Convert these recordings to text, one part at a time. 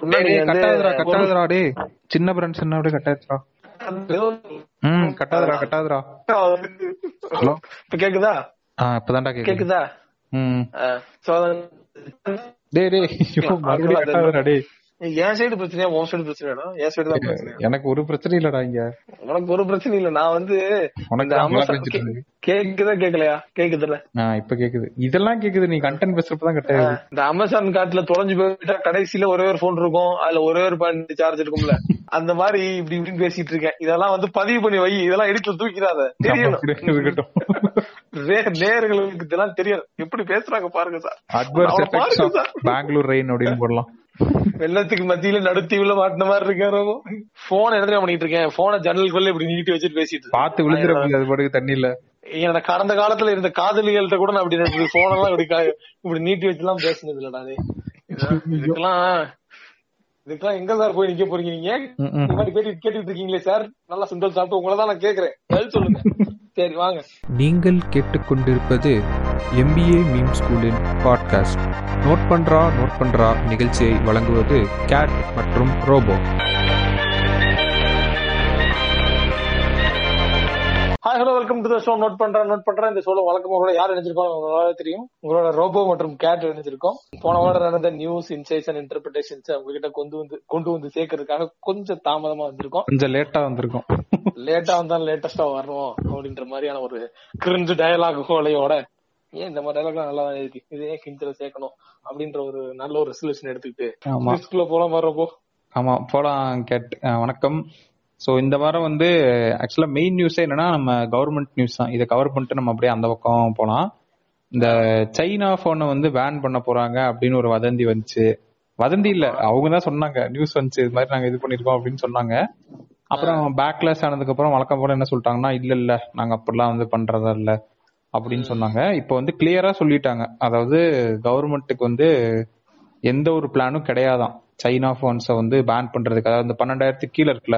கட்டாதுரா கட்டாதுரா டேய் சின்ன பிராண்ட் சின்ன அப்படியே கட்டாதுரா ம் கட்டாதுரா கட்டாதுரா ஹலோ இப்ப கேக்குதா ஆ இப்பதான்டா கேக்குது கேக்குதா ம் அஹ், so டேய் டேய் ஐயோ, மறுபடியும் கட்டாதுரா டேய் என் சைடு பிரச்சனையா உன் சைடு பிரச்சனையா என் சைடு தான் பிரச்சனை எனக்கு ஒரு பிரச்சனை இல்லடா இங்க உனக்கு ஒரு பிரச்சனை இல்ல நான் வந்து உனக்கு இந்த தான் மழை அமேசான் பெஞ்சிட்டு இருக்கு. கேக்குதா கேக்கலையா கேக்குதுல்ல ஆ இப்ப கேக்குது இதெல்லாம் கேக்குது நீ கண்டென்ட் பேசுறப்பதான் கட்டாது இந்த அமேசான் காட்டுல தொலைஞ்சு போயிட்டா கடைசியில ஒரே ஒரு போன் இருக்கும் அதுல ஒரே ஒரு பாயிண்ட் சார்ஜ் இருக்கும்ல அந்த மாதிரி இப்படி இப்படின்னு பேசிட்டு இருக்கேன் இதெல்லாம் வந்து பதிவு பண்ணி வை இதெல்லாம் எடுத்து தூக்கிடாத தெரியணும் இருக்கட்டும் நே- நேயர்களுக்கு இதெல்லாம் தெரியும் எப்படி பேசுறாங்க பாருங்க சார் அட்வர்ஸ் அவனை எஃபெக்ட்ஸ் பாருங்க ஆஃப் பெங்களூர் ரெயின் அப்படின்னு போடலாம் வெள்ளத்துக்கு மத்தியில நடுத்தீவுல மாட்டின மாதிரி இருக்காரு போன் என்ன பண்ணிட்டு இருக்கேன் போனை ஜன்னலுக்குள்ள இப்படி நீட்டி வச்சுட்டு பேசிட்டு இருக்கேன். பார்த்து விழுந்துட முடியாது அது பாட்டுக்கு தண்ணியில என்னோட கடந்த காலத்துல இருந்த காதலிகள்கிட்ட கூட நான் அப்படி போன் எல்லாம் இப்படி கா- இப்படி நீட்டி வச்சு எல்லாம் பேசுனது இல்லடா டேய். இதெல்லாம் இதுக்கெல்லாம் இதுக்கெல்லாம் எங்க சார் போய் நிக்க போறீங்க நீங்க ம், ம். இந்த மாதிரி கேட்டு கேட்டுட்டு இருக்கீங்களே சார் நல்லா சுண்டல் சாப்பிட்டு உங்களை தான் நான் கேக்குறேன் பதில் சொல்லுங்க சரி வாங்க நீங்கள் கேட்டுக்கொண்டிருப்பது எம்பிஏ மீம் ஸ்கூலின் பாட்காஸ்ட் நோட் பண்றா நோட் பண்றா நிகழ்ச்சியை வழங்குவது கேட் மற்றும் robo hi hello welcome to the show note பண்றேன் நோட் பண்றேன் இந்த ஷோல வழக்கமா கூட யார் நினைச்சிருக்கோம் உங்களால தெரியும் உங்களோட ரோபோ மற்றும் கேட் நினைச்சிருக்கோம் போன வாரம் நடந்த நியூஸ் இன்சைட்ஸ் அண்ட் இன்டர்பிரேஷன்ஸ் உங்ககிட்ட கொண்டு வந்து கொண்டு வந்து சேர்க்கறதுக்காக கொஞ்சம் தாமதமா வந்திருக்கோம் கொஞ்சம் லேட்டா வந்திருக்கும் லேட்டா வந்தாலும் லேட்டஸ்டா வரணும் அப்படின்ற மாதிரியான ஒரு கிரிஞ்சு டயலாக் ஹோலையோட ஏன் இந்த மாதிரி டயலாக் நல்லா தான் இருக்கு இது ஏன் கிஞ்சல சேர்க்கணும் அப்படின்ற ஒரு நல்ல ஒரு ரெசல்யூஷன் எடுத்துக்கிட்டு ஆமா லிஸ்ட்குள்ள போலாம் வர்றப்போ ஆமா போலாம் கேட் அஹ் வணக்கம் சோ இந்த வாரம் வந்து ஆக்சுவலா மெயின் நியூஸே என்னன்னா நம்ம கவர்மெண்ட் நியூஸ் தான் இதை கவர் பண்ணிட்டு நம்ம அப்படியே அந்த பக்கம் போலாம் இந்த சைனா போனை வந்து பேன் பண்ண போறாங்க அப்படின்னு ஒரு வதந்தி வந்துச்சு வதந்தி இல்ல அவங்க தான் சொன்னாங்க நியூஸ் வந்துச்சு இது மாதிரி நாங்க இது பண்ணிருக்கோம் அப்படின்னு சொன்னாங்க அப்புறம் பேக்லாஸ் ஆனதுக்கு அப்புறம் வழக்கம் போல என்ன சொல்லிட்டாங்கன்னா இல்ல இல்ல நாங்க அப்படிலாம் வந்து பண்றதா இல்ல அப்படின்னு சொன்னாங்க இப்போ வந்து கிளியரா சொல்லிட்டாங்க அதாவது கவர்மெண்ட்டுக்கு வந்து எந்த ஒரு பிளானும் கிடையாதாம் சைனா போன்ஸை வந்து பேன் பண்றதுக்கு அதாவது இந்த பன்னெண்டாயிரத்துக்கு கீழே இருக்குல்ல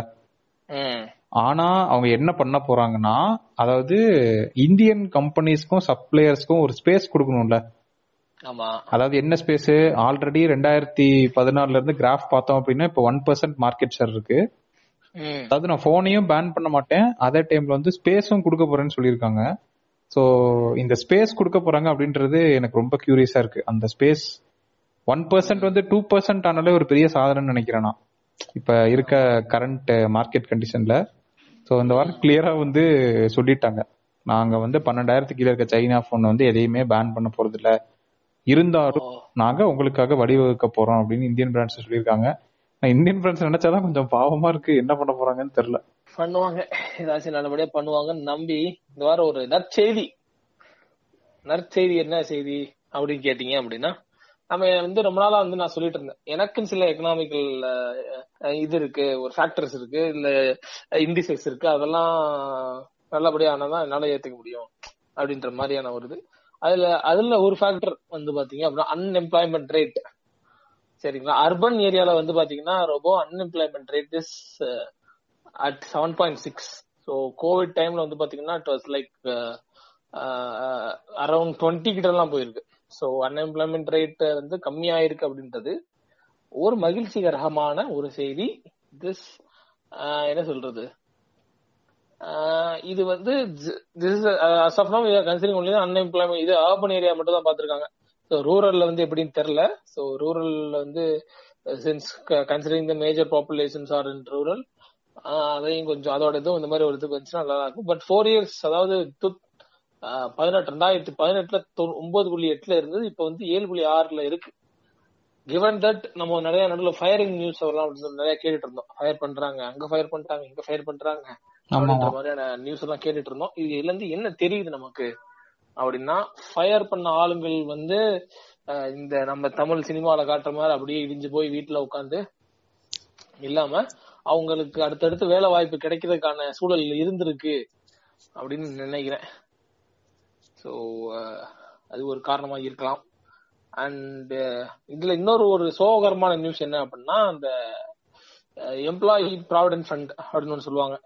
ஆனா அவங்க என்ன பண்ண போறாங்கன்னா அதாவது இந்தியன் கம்பெனிஸ்க்கும் சப்ளையர்ஸ்க்கும் ஒரு ஸ்பேஸ் கொடுக்கணும்ல ஆமா அதாவது என்ன ஸ்பேஸ் ஆல்ரெடி ரெண்டாயிரத்தி பதினாலுல இருந்து கிராஃப் பார்த்தோம் அப்படின்னா இப்போ ஒன் பர்சன்ட் மார்க்கெட் ஷேர் இருக்கு ம். அதாவது நான் போனையும் பேன் பண்ண மாட்டேன் அதே டைம்ல வந்து ஸ்பேஸும் கொடுக்க போறேன்னு சொல்லியிருக்காங்க ஸோ இந்த ஸ்பேஸ் கொடுக்க போறாங்க அப்படின்றது எனக்கு ரொம்ப கியூரியஸா இருக்கு அந்த ஸ்பேஸ் ஒன் பர்சன்ட் வந்து டூ பர்சன்ட் ஆனாலே ஒரு பெரிய சாதனைன்னு நினைக்கிறேன் நான் இப்ப இருக்க கரண்ட் மார்க்கெட் கண்டிஷன்ல ஸோ இந்த வாரம் கிளியரா வந்து சொல்லிட்டாங்க நாங்க வந்து பன்னெண்டாயிரத்துக்கு கீழே இருக்க சைனா போன் வந்து எதையுமே பேன் பண்ண போறது இல்ல இருந்தாலும் நாங்க உங்களுக்காக வழிவகுக்க போறோம் அப்படின்னு இந்தியன் பிராண்ட்ஸ் சொல்லியிருக்காங்க நான் இந்தியன் பிராண்ட்ஸ் நினைச்சாதான் கொஞ்சம் பாவமா இருக்கு என்ன பண்ண போறாங்கன்னு தெரியல பண்ணுவாங்க ஏதாச்சும் நல்லபடியா பண்ணுவாங்கன்னு நம்பி இந்த வாரம் ஒரு நற்செய்தி நற்செய்தி என்ன செய்தி அப்படின்னு கேட்டீங்க அப்படின்னா நம்ம வந்து ரொம்ப நாளா வந்து நான் சொல்லிட்டு இருந்தேன் எனக்குன்னு சில எக்கனாமிக்கல் இது இருக்கு ஒரு ஃபேக்டர்ஸ் இருக்கு இல்ல இண்டிசெக்ஸ் இருக்கு அதெல்லாம் நல்லபடியா ஆனாதான் என்னால ஏத்துக்க முடியும் அப்படின்ற மாதிரியான ஒரு இது அதுல அதுல ஒரு ஃபேக்டர் வந்து பாத்தீங்க அப்படின்னா அன்எம்ப்ளாய்மெண்ட் ரேட் சரிங்களா அர்பன் ஏரியால வந்து பாத்தீங்கன்னா ரொம்ப unemployment rate is at seven point six so covid டைம்ல வந்து பாத்தீங்கன்னா it was like around twenty கிட்ட எல்லாம் போயிருக்கு ஸோ அன்எம்ப்ளாய்மெண்ட் ரேட் வந்து கம்மியாயிருக்கு அப்படின்றது ஒரு மகிழ்ச்சிகரமான ஒரு செய்தி திஸ் என்ன சொல்றது ஆஹ் இது வந்து this as of no considering only unemployment இது அர்பன் ஏரியா மட்டும் தான் பாத்துருக்காங்க ஸோ ரூரல்ல வந்து எப்படின்னு தெரியல ஸோ ரூரல்ல வந்து since considering the major populations are in rural அதையும் கொஞ்சம் அதோட இதுவும் இந்த மாதிரி ஒரு இது வந்துச்சுன்னா நல்லா இருக்கும் பட் ஃபோர் இயர்ஸ் அதாவது பதினெட்டு ரெண்டாயிரத்தி பதினெட்டுல ஒன்பது புள்ளி எட்டுல இருந்தது இப்போ வந்து ஏழு புள்ளி ஆறுல இருக்கு கிவன் தட் நம்ம நிறைய நடுவில் ஃபயரிங் நியூஸ் எல்லாம் நிறைய கேட்டுட்டு இருந்தோம் ஃபயர் பண்றாங்க அங்க ஃபயர் பண்ணிட்டாங்க இங்க ஃபயர் பண்றாங்க அப்படின்ற மாதிரியான நியூஸ் எல்லாம் கேட்டுட்டு இருந்தோம் இதுல இருந்து என்ன தெரியுது நமக்கு அப்படின்னா ஃபயர் பண்ண ஆளுங்கள் வந்து இந்த நம்ம தமிழ் சினிமால காட்டுற மாதிரி அப்படியே இடிஞ்சு போய் வீட்டுல உட்காந்து இல்லாம அவங்களுக்கு அடுத்தடுத்து வேலை வாய்ப்பு கிடைக்கிறதுக்கான சூழல் இருந்திருக்கு அப்படின்னு நினைக்கிறேன் ஸோ அது ஒரு காரணமா இருக்கலாம் அண்ட் இதுல இன்னொரு ஒரு சோகரமான நியூஸ் என்ன அப்படின்னா அந்த எம்ப்ளாயி ப்ராவிடன்ட் ஃபண்ட் அப்படின்னு ஒன்று சொல்லுவாங்க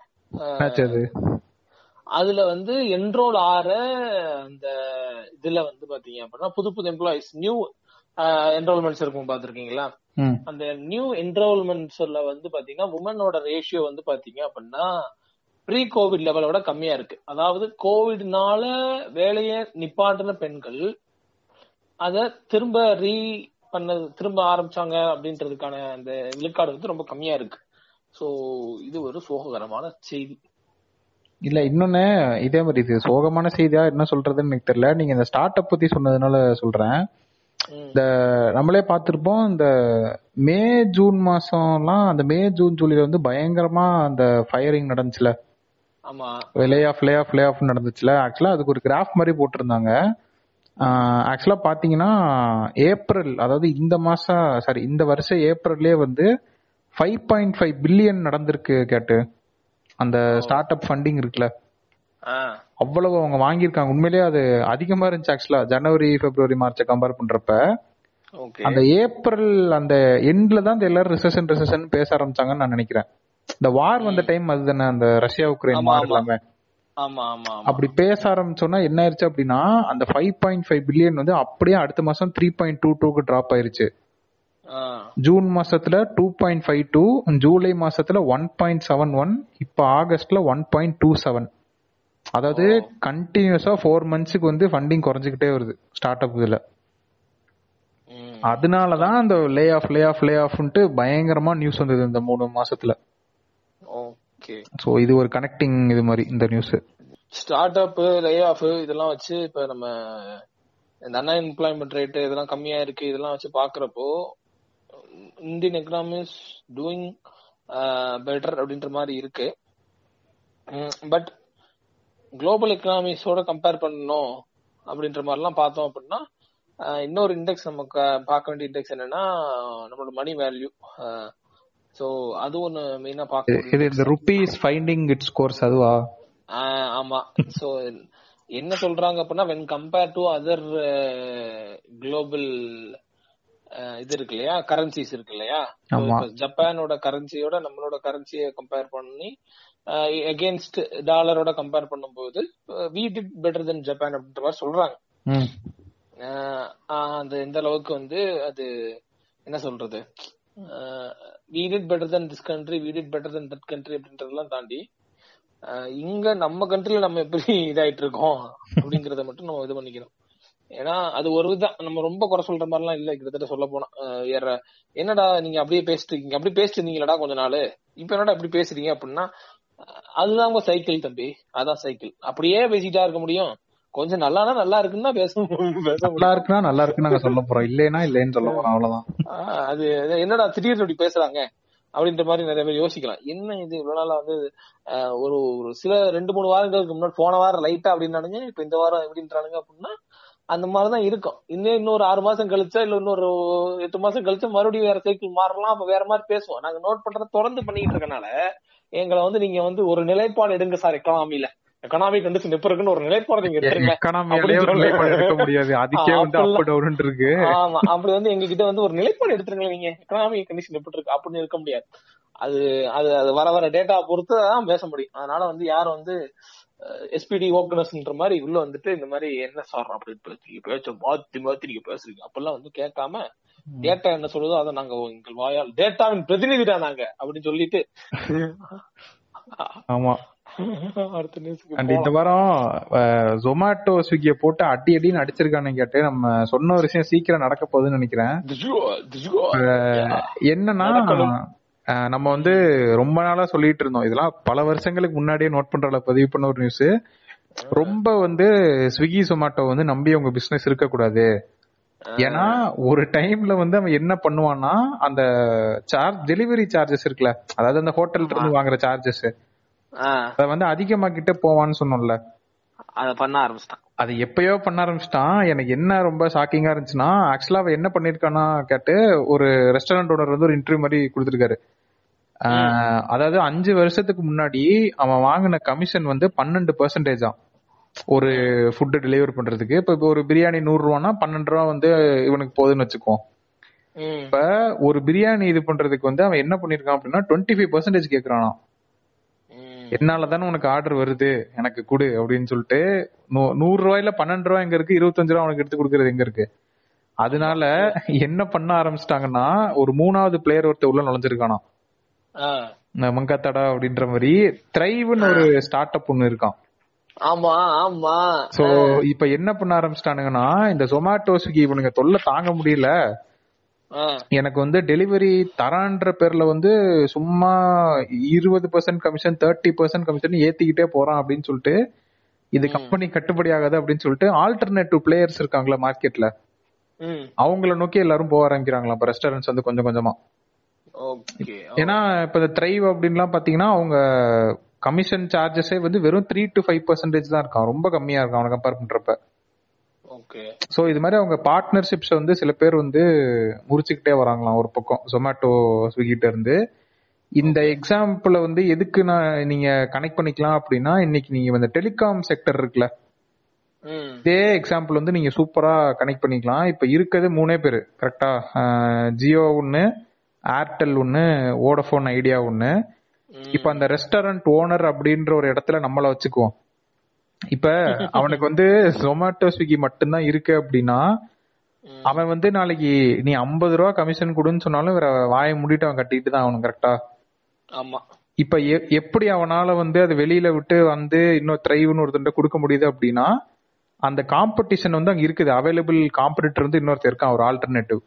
அதுல வந்து என்ரோல் ஆற அந்த இதுல வந்து பாத்தீங்க அப்படின்னா புது புது எம்ப்ளாயிஸ் நியூ என்ரோல்மெண்ட்ஸ் இருக்கும் பாத்திருக்கீங்களா ம் அந்த நியூ என்ரோல்மெண்ட்ஸ்ல வந்து பாத்தீங்கன்னா உமனோட ரேஷியோ வந்து பாத்தீங்க அப்படின்னா ப்ரீ கோவிட் லெவலோட கம்மியா இருக்கு அதாவது கோவிட்னால வேலையை நிப்பாட்டின பெண்கள் அத திரும்ப ரீ பண்ணது திரும்ப ஆரம்பிச்சாங்க அப்படின்றதுக்கான அந்த விழுக்காடு வந்து ரொம்ப கம்மியா இருக்கு சோ இது ஒரு சோககரமான செய்தி இல்ல இன்னொன்னு இதே மாதிரி இது சோகமான செய்தியா என்ன சொல்றதுன்னு எனக்கு தெரியல நீங்க இந்த ஸ்டார்ட் அப் பத்தி சொன்னதுனால சொல்றேன் ம். இந்த நம்மளே பார்த்திருப்போம் இந்த மே ஜூன் மாசம்லாம் அந்த மே ஜூன் ஜூலைல வந்து பயங்கரமா அந்த ஃபயரிங் நடந்துச்சுல ஆமா lay off lay off lay off நடந்துச்சுல ஆக்சுவலா அதுக்கு ஒரு கிராஃப் மாதிரி போட்டிருந்தாங்க ஆக்சுவலா பாத்தீங்கன்னா ஏப்ரல் அதாவது இந்த மாசம் சாரி இந்த வருஷம் ஏப்ரல்லே வந்து ஃபைவ் பாயிண்ட் ஃபைவ் பில்லியன் நடந்திருக்கு கேட்டு அந்த ஸ்டார்ட் அப் ஃபண்டிங் இருக்குல்ல ஆ அவ்வளவு அவங்க வாங்கியிருக்காங்க உண்மையிலேயே அது அதிகமா இருந்துச்சு ஆக்சுவலா ஜனவரி பிப்ரவரி மார்ச்சை கம்பேர் பண்றப்ப ஓகே அந்த ஏப்ரல் அந்த எண்ட்ல தான் இந்த எல்லாரும் ரிசெஷன் ரிசெஷன் பேச ஆரம்பிச்சாங்கன்னு நான் நினைக்கிறேன் இந்த வார் வந்த டைம் அதுதானே அந்த ரஷ்யா உக்ரைன் ஆமா, வார் ஆமா. எல்லாமே ஆமா ஆமா ஆமா அப்படி பேச ஆரம்பிச்சோன்னா என்ன ஆயிருச்சு அப்படின்னா அந்த ஃபைவ் பாயிண்ட் ஃபைவ் பில்லியன் வந்து அப்படியே அடுத்த மாசம் த்ரீ பாயிண்ட் டூ டூக்கு டிராப் ஆயிருச்சு ஆ ஜூன் மாசத்துல two point five two July மாசத்துல ஒன் பாயிண்ட் செவன் ஒன் இப்போ ஆகஸ்ட்ல ஒன் பாயிண்ட் டூ செவன் அதாவது கண்டினியூஸா ஃபோர் மந்த்ஸுக்கு வந்து ஃபண்டிங் குறைஞ்சிக்கிட்டே வருது ஸ்டார்ட் அப் இதுல ம். அதனாலதான் அந்த லே ஆஃப் லே ஆஃப் லே ஆஃப்ன்ட்டு பயங்கரமா நியூஸ் வந்தது இந்த மூணு மாசத்துல ஓகே சோ இது ஒரு கனெக்டிங் இது மாதிரி இந்த news start up lay off இதெல்லாம் வச்சு இப்ப நம்ம இந்த அன்எம்ப்ளாய்மெண்ட் ரேட் இதெல்லாம் கம்மியா இருக்கு இதெல்லாம் வச்சு பாக்குறப்போ இந்தியன் எக்கனாமிஸ் டூயிங் பெட்டர் அப்படின்ற மாதிரி இருக்கு பட் குளோபல் எக்கனாமிஸோட கம்பேர் பண்ணணும் அப்படின்ற மாதிரிலாம் பார்த்தோம் அப்படின்னா அஹ், இன்னொரு இண்டெக்ஸ் நம்ம க- பார்க்க வேண்டிய இண்டெக்ஸ் என்னன்னா நம்மளோட மணி வேல்யூ ஸோ அது ஒன்று மெயினா பார்க்க இது இந்த ருபீஸ் ஃபைண்டிங் இட்ஸ் கோர்ஸ் அதுவா ஆஹ் ஆமா சோ என்ன சொல்றாங்க அப்படின்னா when compare to other global இது இருக்கு இல்லையா கரன்சிஸ் இருக்கு இல்லையா So, ஆமா. இப்ப ஜப்பானோட கரன்சியோட நம்மளோட கரன்சியை கம்பேர் பண்ணி அகேன்ஸ்ட் டாலரோட கம்பேர் பண்ணும்போது we did better than Japan அப்படின்ற மாதிரி சொல்றாங்க ம் ஆஹ் ஆஹ் அந்த எந்த அளவுக்கு வந்து அது என்ன சொல்றது we did better than this country we did better than that country அப்படின்றதெல்லாம் தாண்டி ஆஹ் இங்க நம்ம கண்ட்ரில நம்ம எப்படி இதாயிட்டு இருக்கோம் அப்படிங்கறத மட்டும் நம்ம இது பண்ணிக்கணும் ஏன்னா அது ஒரு இதான் நம்ம ரொம்ப குறை சொல்ற மாதிரிலாம் இல்ல கிட்டத்தட்ட சொல்ல போனா ஆஹ் ஏற என்னடா நீங்க அப்படியே பேசிட்டு இருக்கீங்க அப்படி பேசிட்டு இருந்தீங்களடா கொஞ்ச நாள் இப்ப என்னடா இப்படி பேசுறீங்க அப்படின்னா ஆஹ் அதுதான் உங்க சைக்கிள் தம்பி அதான் சைக்கிள் அப்படியே பேசிட்டா இருக்க முடியும் கொஞ்சம் நல்லானா நல்லா இருக்குன்னு தான் பேச பேச நல்லா முடியும் இருக்குன்னா நல்லா இருக்குன்னு நாங்க சொல்ல போறோம் இல்லைன்னா இல்லைன்னு சொல்ல போறோம் அவ்வளவுதான் ஆஹ் அது அது என்னடா திடீர்னு இப்படி பேசுறாங்க அப்படின்ற மாதிரி நிறைய பேர் யோசிக்கலாம் என்ன இது இவ்வளவு நாளா வந்து ஆஹ் ஒரு ஒரு சில ரெண்டு மூணு வாரங்களுக்கு முன்னாடி போன வாரம் லைட்டா அப்படின்னானுங்க இப்ப இந்த வாரம் எப்படின்றானுங்க அப்படின்னா அந்த மாதிரிதான் இருக்கும் இன்னும் இன்னொரு ஆறு மாசம் கழிச்சா இல்ல இன்னொரு எட்டு மாசம் கழிச்சா மறுபடியும் வேற சைக்கிள் மாறலாம் அப்ப வேற மாதிரி பேசுவோம் நாங்க நோட் பண்றத தொடர்ந்து பண்ணிட்டு இருக்கனால எங்களை வந்து நீங்க வந்து ஒரு நிலைப்பாடு எடுங்க சார் எக்கனாமில எக்கனாமிக் கண்டிஷன் எப்ப இருக்குன்னு ஒரு நிலைப்பாடு நீங்க எடுத்துருங்க எக்கனாமியாலே ஒரு நிலைப்பாடு எடுக்க முடியாது அதுக்கே வந்து அப் அப்படிலாம் டவுன் இருக்கு ஆமா அப்படி வந்து எங்க கிட்ட வந்து ஒரு நிலைப்பாடு எடுத்துருங்க நீங்க எக்கனாமிக் கண்டிஷன் எப்படி இருக்கு அப்படின்னு இருக்க முடியாது அது அது அது வர வர டேட்டா பொறுத்து தான் பேச முடியும் அதனால வந்து யாரும் வந்து எஸ்பிடி ஓப்பனர்ஸ்ன்ற மாதிரி உள்ள வந்துட்டு இந்த மாதிரி என்ன சார் அப்படின்னு பேசுறீங்க பேச்ச மாத்தி மாத்தி நீங்க பேசுறீங்க அப்பெல்லாம் வந்து கேட்காம டேட்டா என்ன சொல்லுதோ அதை நாங்க எங்கள் வாயால் டேட்டாவின் பிரதிநிதிடா நாங்க அப்படின்னு சொல்லிட்டு ஆமா அடுத்த நியூஸ்க்கு அண்ட் இந்த வாரம் ஜொமேட்டோ ஸ்விக்கிய போட்டு அடி அடின்னு அடிச்சிருக்கானு கேட்டு நம்ம சொன்ன ஒரு விஷயம் சீக்கிரம் நடக்க போகுதுன்னு நினைக்கிறேன் என்னன்னா நடக்கணும். அஹ், நம்ம வந்து ரொம்ப நாளா சொல்லிட்டு இருந்தோம் இதெல்லாம் பல வருஷங்களுக்கு முன்னாடியே நோட் பண்ற அளவு பதிவு பண்ண ஒரு நியூஸ் ரொம்ப வந்து ஸ்விக்கி சொமாட்டோ வந்து நம்பி உங்க பிசினஸ் இருக்க கூடாது ஏன்னா ஒரு டைம்ல வந்து அவன் என்ன பண்ணுவான்னா அந்த சார்ஜ் டெலிவரி சார்ஜஸ் இருக்குல்ல அதாவது அந்த ஹோட்டல்ல இருந்து வாங்குற சார்ஜஸ் அத வந்து அதிகமாக்கிட்டே போவான்னு சொன்னோம்ல அத பண்ண ஆரம்பிச்சிட்டான் அது எப்பயோ பண்ண ஆரம்பிச்சிட்டான் எனக்கு என்ன ரொம்ப ஷாக்கிங்கா இருந்துச்சுன்னா ஆக்சுவலா அவன் என்ன பண்ணிருக்கானா கேட்டு ஒரு ரெஸ்டாரண்ட் ஓனர் வந்து ஒரு இன்டர்வியூ மாதிரி கொடுத்துருக்காரு ஆஹ் அதாவது அஞ்சு வருஷத்துக்கு முன்னாடி அவன் வாங்கின கமிஷன் வந்து பன்னெண்டு பெர்சன்டேஜா ஒரு ஃபுட்டு டெலிவரி பண்றதுக்கு இப்ப இப்ப ஒரு பிரியாணி நூறு ரூபான்னா பன்னெண்டு ரூபா வந்து இவனுக்கு போகுதுன்னு வச்சுக்கோ ம். இப்ப ஒரு பிரியாணி இது பண்றதுக்கு வந்து அவன் என்ன பண்ணிருக்கான் அப்படின்னா டுவெண்ட்டி ஃபைவ் பர்சன்டேஜ் கேக்குறானா ம். என்னால தானே உனக்கு ஆர்டர் வருது எனக்கு கொடு அப்படின்னு சொல்லிட்டு நூ- நூறு ரூபாயில பன்னெண்டு ரூபாய் எங்க இருக்கு இருபத்தஞ்சு ரூபா உனக்கு எடுத்து கொடுக்கறது எங்க இருக்கு அதனால என்ன பண்ண ஆரம்பிச்சிட்டாங்கன்னா ஒரு மூணாவது பிளேயர் ஒருத்தர் உள்ள நுழைஞ்சிருக்கானா ஆ. மங்காத்தடா அப்படின்ற மாதிரி த்ரைவ்னு ஒரு ஸ்டார்ட் அப் ஒண்ணு இருக்கான் ஆமா ஆமா சோ இப்ப என்ன பண்ண ஆரம்பிச்சிட்டானுங்கன்னா இந்த ஜொமேட்டோ ஸ்விக்கி இவனுங்க தொல்லை தாங்க முடியல ஆ. எனக்கு வந்து டெலிவரி தரான்ற பேர்ல வந்து சும்மா இருபது percent commission thirty percent commission ஏத்திக்கிட்டே போறான் அப்படின்னு சொல்லிட்டு இது கம்பெனி கட்டுப்படி ஆகாது அப்படின்னு சொல்லிட்டு ஆல்டர்னேட்டிவ் பிளேயர்ஸ் இருக்காங்களா மார்க்கெட்ல ம் அவங்கள நோக்கி எல்லாரும் போக ஆரம்பிக்கிறாங்களா இப்ப ரெஸ்டாரண்ட்ஸ் வந்து கொஞ்சம் கொஞ்சமா ஓகே ஏன்னா இப்ப இந்த த்ரைவ் அப்படின்லாம் பாத்தீங்கன்னா அவங்க கமிஷன் சார்ஜஸே வந்து வெறும் த்ரீ டு ஃபைவ் பர்சன்டேஜ் தான் இருக்கான் ரொம்ப கம்மியா இருக்கும் அவனை கம்பேர் பண்றப்ப ஓகே சோ இது மாதிரி அவங்க பார்ட்னர்ஷிப்ஸ் வந்து சில பேர் வந்து முறிச்சுக்கிட்டே வராங்களாம் ஒரு பக்கம் ஜொமேட்டோ ஸ்விக்கிட்ட இருந்து இந்த எக்ஸாம்பிள வந்து எதுக்கு நான் நீங்க கனெக்ட் பண்ணிக்கலாம் அப்படின்னா இன்னைக்கு நீங்க இந்த டெலிகாம் செக்டர் இருக்குல்ல ம் இதே எக்ஸாம்பிள் வந்து நீங்க சூப்பரா கனெக்ட் பண்ணிக்கலாம் இப்ப இருக்கிறது மூணே பேரு கரெக்டா ஜியோ ஒன்னு ஏர்டெல் ஒன்னு வோடபோன் ஐடியா ஒன்னு ம். இப்ப அந்த ரெஸ்டாரண்ட் ஓனர் அப்படின்ற ஒரு இடத்துல நம்மள வச்சுக்குவோம் இப்ப அவனுக்கு வந்து ஜொமேட்டோ ஸ்விக்கி மட்டும்தான் இருக்கு அப்படின்னா ம். அவன் வந்து நாளைக்கு நீ ஐம்பது ரூபா கமிஷன் கொடுன்னு சொன்னாலும் வேற வாயை மூடிட்டு அவன் கட்டிட்டு தான் அவனுக்கு கரெக்டா ஆமா இப்ப எ- எப்படி அவனால வந்து அது வெளியில விட்டு வந்து இன்னும் த்ரைவ்னு ஒருத்தன் கொடுக்க முடியுது அப்படின்னா அந்த காம்படிஷன் வந்து அங்க இருக்குது அவைலபிள் காம்படிட்டர் வந்து இன்னொருத்தர் இருக்கான் ஒரு ஆல்டர்னேட்டிவ்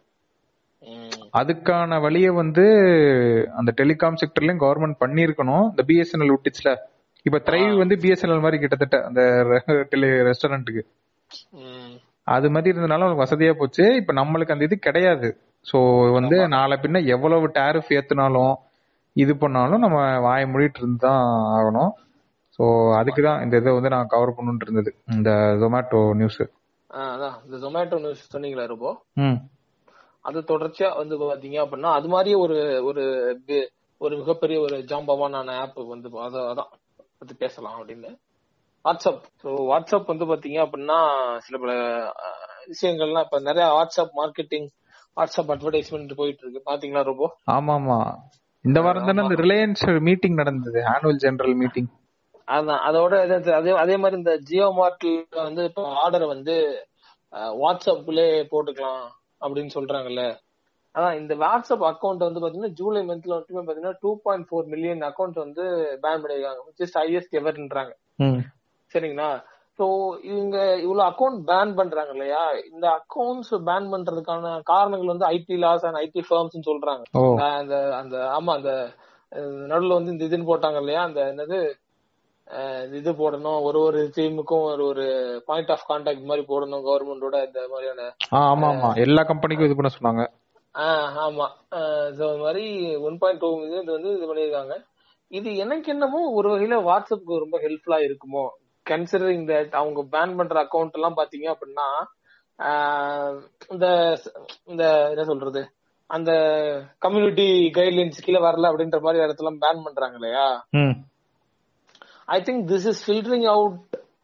ம் அதுக்கான வழியை வந்து அந்த டெலிகாம் செக்டர்லயும் கவர்மெண்ட் பண்ணியிருக்கணும் இந்த பிஎஸ்என்எல் விட்டுச்சுல இப்ப த்ரைவ் வந்து பிஎஸ்என்எல் மாதிரி கிட்டத்தட்ட அந்த டெலி ரெஸ்டாரண்ட்டுக்கு ம் அது மாதிரி இருந்தனால அவனுக்கு வசதியா போச்சு இப்ப நம்மளுக்கு அந்த இது கிடையாது சோ வந்து நாளை பின்ன எவ்வளவு டேரிஃப் ஏத்துனாலும் இது பண்ணாலும் நம்ம வாய மூடிட்டு இருந்து தான் ஆகணும் சோ அதுக்கு தான் இந்த இதை வந்து நான் கவர் பண்ணணும்னு இருந்தது இந்த ஜொமேட்டோ நியூஸ் ஆ, அதான் இந்த ஜொமேட்டோ நியூஸ் சொன்னீங்களா ரொம்ப ம் அது தொடர்ச்சியா வந்து பாத்தீங்க அப்படின்னா அது மாதிரியே ஒரு ஒரு பி- ஒரு மிகப்பெரிய ஒரு ஜாம்பவானான ஆப் வந்து அத- அதான் பத்தி பேசலாம் அப்படின்னு வாட்ஸ்அப் ஸோ வாட்ஸ்அப் வந்து பாத்தீங்க அப்படின்னா சில பல அஹ், விஷயங்கள்லாம் இப்ப நிறைய வாட்ஸ்அப் மார்க்கெட்டிங் வாட்ஸ்அப் அட்வர்டைஸ்மெண்ட் போயிட்டு இருக்கு பாத்தீங்களா ரொம்ப ஆமா ஆமா இந்த வாரம் தானே இந்த ரிலையன்ஸ் மீட்டிங் நடந்தது ஆனுவல் ஜெனரல் மீட்டிங் அதான் அதோட இது- அதே அதே மாதிரி இந்த ஜியோ மார்ட்ல வந்து இப்போ ஆர்டரை வந்து அஹ், வாட்ஸ்அப்லயே போட்டுக்கலாம் அப்படின்னு சொல்றாங்கல்ல அதான் இந்த வாட்ஸ்அப் அக்கௌண்ட் வந்து பாத்தீங்கன்னா ஜூலை மந்த்ல மட்டுமே பாத்தீங்கன்னா two point four million account வந்து பேன் பண்ணிருக்காங்க ஜஸ்ட் ஹையஸ்ட் எவர்ன்றாங்க ம் சரிங்களா சோ இவங்க இவ்வளவு அக்கௌண்ட் பேன் பண்றாங்க இல்லையா இந்த அக்கௌண்ட்ஸ் பேன் பண்றதுக்கான காரணங்கள் வந்து IT loss and IT firms சொல்றாங்க ஓ ஆஹ் அந்த அந்த ஆமா அந்த அஹ் நடுவுல வந்து இந்த இதுன்னு போட்டாங்க இல்லையா அந்த என்னது அஹ் இந்த இது போடணும் ஒரு ஒரு டீமுக்கும் ஒரு ஒரு பாயிண்ட் ஆஃப் கான்டாக்ட் மாதிரி போடணும் கவர்மெண்டோட இந்த மாதிரியான ஆ, ஆமா ஆமா எல்லா கம்பெனிக்கும் இது பண்ண சொன்னாங்க ஆஹ் ஆமா சோ அது மாதிரி ஒன் பாயிண்ட் டூ இது வந்து இது பண்ணிருக்காங்க இது எனக்கு என்னமோ ஒரு வகையில வாட்ஸ்அப்க்கு ரொம்ப ஹெல்ப்ஃபுல்லா இருக்குமோ கன்சிடரிங் தட் அவங்க பேன் பண்ற அக்கௌண்ட் எல்லாம் பாத்தீங்க அப்படின்னா ஆஹ் இந்த இந்த என்ன சொல்றது அந்த கம்யூனிட்டி கைட்லைன்ஸ் கீழே வரல அப்படின்ற மாதிரி இடத்துல பேன் பண்றாங்க இல்லையா hmm I think this is filtering out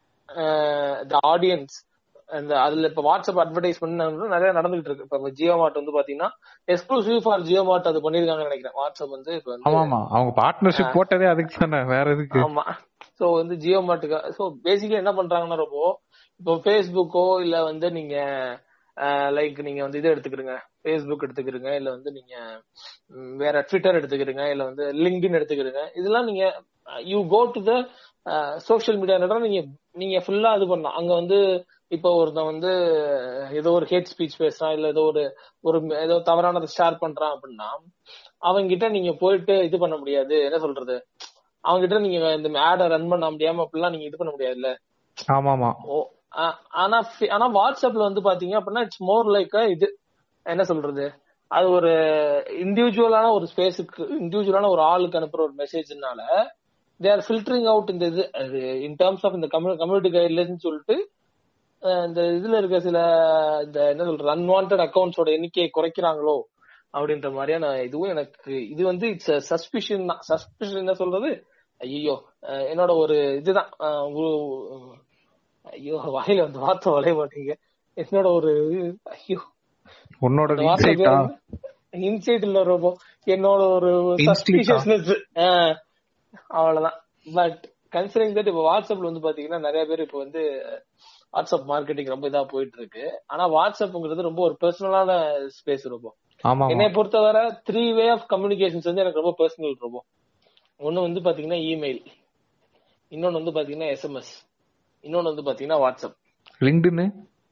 the audience அந்த அதுல இப்ப வாட்ஸ்அப் அட்வர்டைஸ்மெண்ட் நிறைய நடந்துகிட்டு இருக்கு இப்ப ஜியோ மார்ட் வந்து பாத்தீங்கன்னா எக்ஸ்க்ளூசிவ் ஃபார் ஜியோ மார்ட் அது பண்ணிருக்காங்கன்னு நினைக்கிறேன் வாட்ஸ்அப் வந்து இப்ப வந்து ஆமா ஆமா அவங்க பார்ட்னர்ஷிப் போட்டதே அதுக்கு தானே வேற எதுக்கு ஆமா சோ வந்து ஜியோ மார்ட்டுக்கு சோ பேசிக்கலி என்ன பண்றாங்கன்னா ரொம்ப இப்போ ஃபேஸ்புக்கோ இல்ல வந்து நீங்க லைக் நீங்க வந்து இது எடுத்துக்கிறீங்க ஃபேஸ்புக் எடுத்துக்கிறீங்க இல்ல வந்து நீங்க ம், வேற ட்விட்டர் எடுத்துக்கிறீங்க இல்ல வந்து லிங்க்டின் எடுத்துக்கிறீங்க இதெல்லாம் நீங்க you go to the social media நீங்க நீங்க ஃபுல்லா இது பண்ணலாம் அங்க வந்து இப்போ ஒருத்தன் வந்து ஏதோ ஒரு ஹேட் ஸ்பீச் பேசுறான் இல்ல ஏதோ ஒரு ஒரு ஏதோ தவறானதை ஷேர் பண்றான் அப்படின்னா அவங்கிட்ட நீங்க போயிட்டு இது பண்ண முடியாது என்ன சொல்றது அவங்கிட்ட நீங்க இந்த ஆட ரன் பண்ண முடியாம அப்படிலாம் நீங்க இது பண்ண முடியாதுல்ல ஆமா ஆமா ஓ ஆ- ஆனா ஃபி- ஆனா வாட்ஸ்அப்ல வந்து பாத்தீங்க அப்படின்னா இட்ஸ் மோர் லைக் இது என்ன சொல்றது அது ஒரு இண்டிவிஜுவலான ஒரு ஸ்பேஸுக்கு இண்டிவிஜுவலான ஒரு ஆளுக்கு அனுப்புற ஒரு மெசேஜ்னால தே ஆர் ஃபில்டரிங் அவுட் இந்த இது இன் டர்ம்ஸ் ஆஃப் இந்த கம்யூனிட்டி கைட்லைன்ஸ் சொல்லிட்டு அஹ், இந்த இதுல இருக்க சில இந்த என்ன சொல்றது அன்வான்ட் அக்கௌண்ட்ஸோட எண்ணிக்கையை குறைக்கிறாங்களோ அப்படின்ற மாதிரியான இதுவும் எனக்கு இது வந்து இட்ஸ் சஸ்பிஷன் தான் சஸ்பிஷன் என்ன சொல்றது ஐயோ என்னோட ஒரு இதுதான் அஹ், ஒரு- ஐயோ வாயில வந்து வார்த்தை வளைய மாட்டீங்க என்னோட ஒரு ஐயோ உன்னோட இந்த வார்த்தை இன்சைட்டா இன்சைட் இல்ல ரொம்ப என்னோட ஒரு Instinct-ஆ? சஸ்பிஷியஸ்னஸ் அவ்வளவுதான் பட் கன்சிடரிங் தட் இப்ப வாட்ஸ்அப்ல வந்து பாத்தீங்கன்னா நிறைய பேர் இப்ப வந்து வாட்ஸ்அப் மார்க்கெட்டிங் ரொம்ப இதா போயிட்டு இருக்கு ஆனா வாட்ஸ்அப்ங்கிறது ரொம்ப ஒரு பர்சனலான ஸ்பேஸ் ரொம்ப ஆமா என்னை பொறுத்தவரை த்ரீ வே ஆஃப் கம்யூனிகேஷன்ஸ் வந்து எனக்கு ரொம்ப பர்சனல் ரொம்ப ஒன்னு வந்து பாத்தீங்கன்னா இமெயில் இன்னொன்னு வந்து பாத்தீங்கன்னா எஸ்எம்எஸ் இன்னொன்னு வந்து பாத்தீங்கன்னா வாட்ஸ்அப் லிங்க்டுன்னு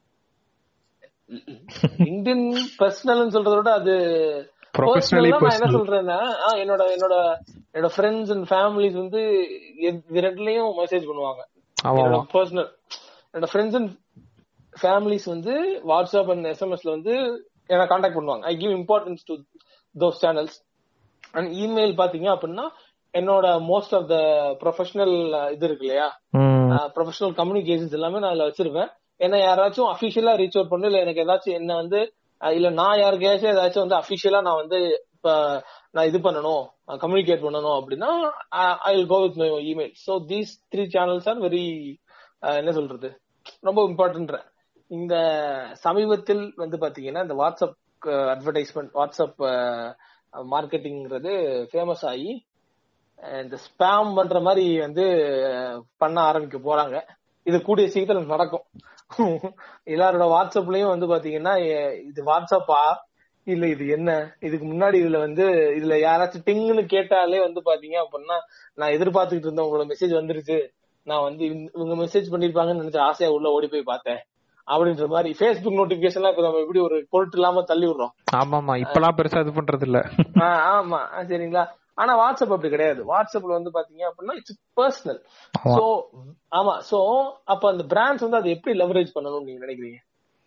லிங்க்டின் பர்சனல்னு சொல்றத விட அது Professionally Personal-ஆ நான் என்ன personal. சொல்றேன்னா ஆ, என்னோட என்னோட என்னோட ஃப்ரெண்ட்ஸ் அண்ட் ஃபேமிலிஸ் வந்து எது- இது ரெண்டுலயும் மெசேஜ் பண்ணுவாங்க ஆமா என்னோட ஆமா பர்சனல் என்னோட ஃப்ரெண்ட்ஸ் அண்ட் ஃபேமிலிஸ் வந்து வாட்ஸ்அப் அண்ட் எஸ்எம்எஸ்ல வந்து என்ன காண்டாக்ட் பண்ணுவாங்க I give importance to those channels and email பாத்தீங்க அப்படின்னா என்னோட மோஸ்ட் ஆஃப் த ப்ரொஃபஷனல் இது இருக்கு இல்லையா ம் ப்ரொஃபஷனல் கம்யூனிகேஷன்ஸ் எல்லாமே நான் அதுல வச்சிருப்பேன் ஏன்னா யாராச்சும் அபிஷியலா ரீச் அவுட் பண்ணு இல்ல எனக்கு ஏதாச்சும் என்ன வந்து அஹ் இல்ல நான் யாருக்கையாச்சும் ஏதாச்சும் வந்து அபிஷியலா நான் வந்து இப்ப நான் இது பண்ணணும் கம்யூனிகேட் பண்ணணும் அப்படின்னா I will go with my email so these three channels are very என்ன சொல்றது ரொம்ப இம்பார்ட்டன்ட் இந்த சமீபத்தில் வந்து பாத்தீங்கன்னா இந்த வாட்ஸ்அப் அட்வர்டைஸ்மெண்ட் வாட்ஸ்அப் மார்க்கெட்டிங்கிறது ஃபேமஸ் ஆகி அஹ் இந்த ஸ்பேம் பண்ற மாதிரி வந்து அஹ், பண்ண ஆரம்பிக்க போறாங்க இது கூடிய சீக்கிரம் நடக்கும் எல்லாரோட வாட்ஸ்அப்லயும் வந்து பாத்தீங்கன்னா எ- இது வாட்ஸ்அப்பா இல்ல இது என்ன இதுக்கு முன்னாடி இதுல வந்து இதுல யாராச்சும் டிங்னு கேட்டாலே வந்து பாத்தீங்க அப்படின்னா நான் எதிர்பார்த்துக்கிட்டு இருந்த உங்களோட மெசேஜ் வந்துருச்சு நான் வந்து இந்த- இவங்க மெசேஜ் பண்ணிருப்பாங்கன்னு நினைச்ச ஆசையா உள்ள ஓடி போய் பார்த்தேன் அப்படின்ற மாதிரி ஃபேஸ்புக் நோட்டிபிகேஷன்லாம் இப்ப நம்ம எப்படி ஒரு பொருட்டு இல்லாம தள்ளி விடுறோம் ஆமா ஆமா இப்பெல்லாம் பெருசா இது பண்றது இல்ல ஆ, ஆமா ஆ, சரிங்களா ஆனா வாட்ஸ்அப் அப்படி கிடையாது வாட்ஸ்அப்ல வந்து பாத்தீங்க அப்படின்னா இட்ஸ் பர்சனல் ஆமா. சோ ஆமா சோ அப்ப அந்த பிராண்ட்ஸ் வந்து அதை எப்படி லெவரேஜ் பண்ணணும்னு நீங்க நினைக்கிறீங்க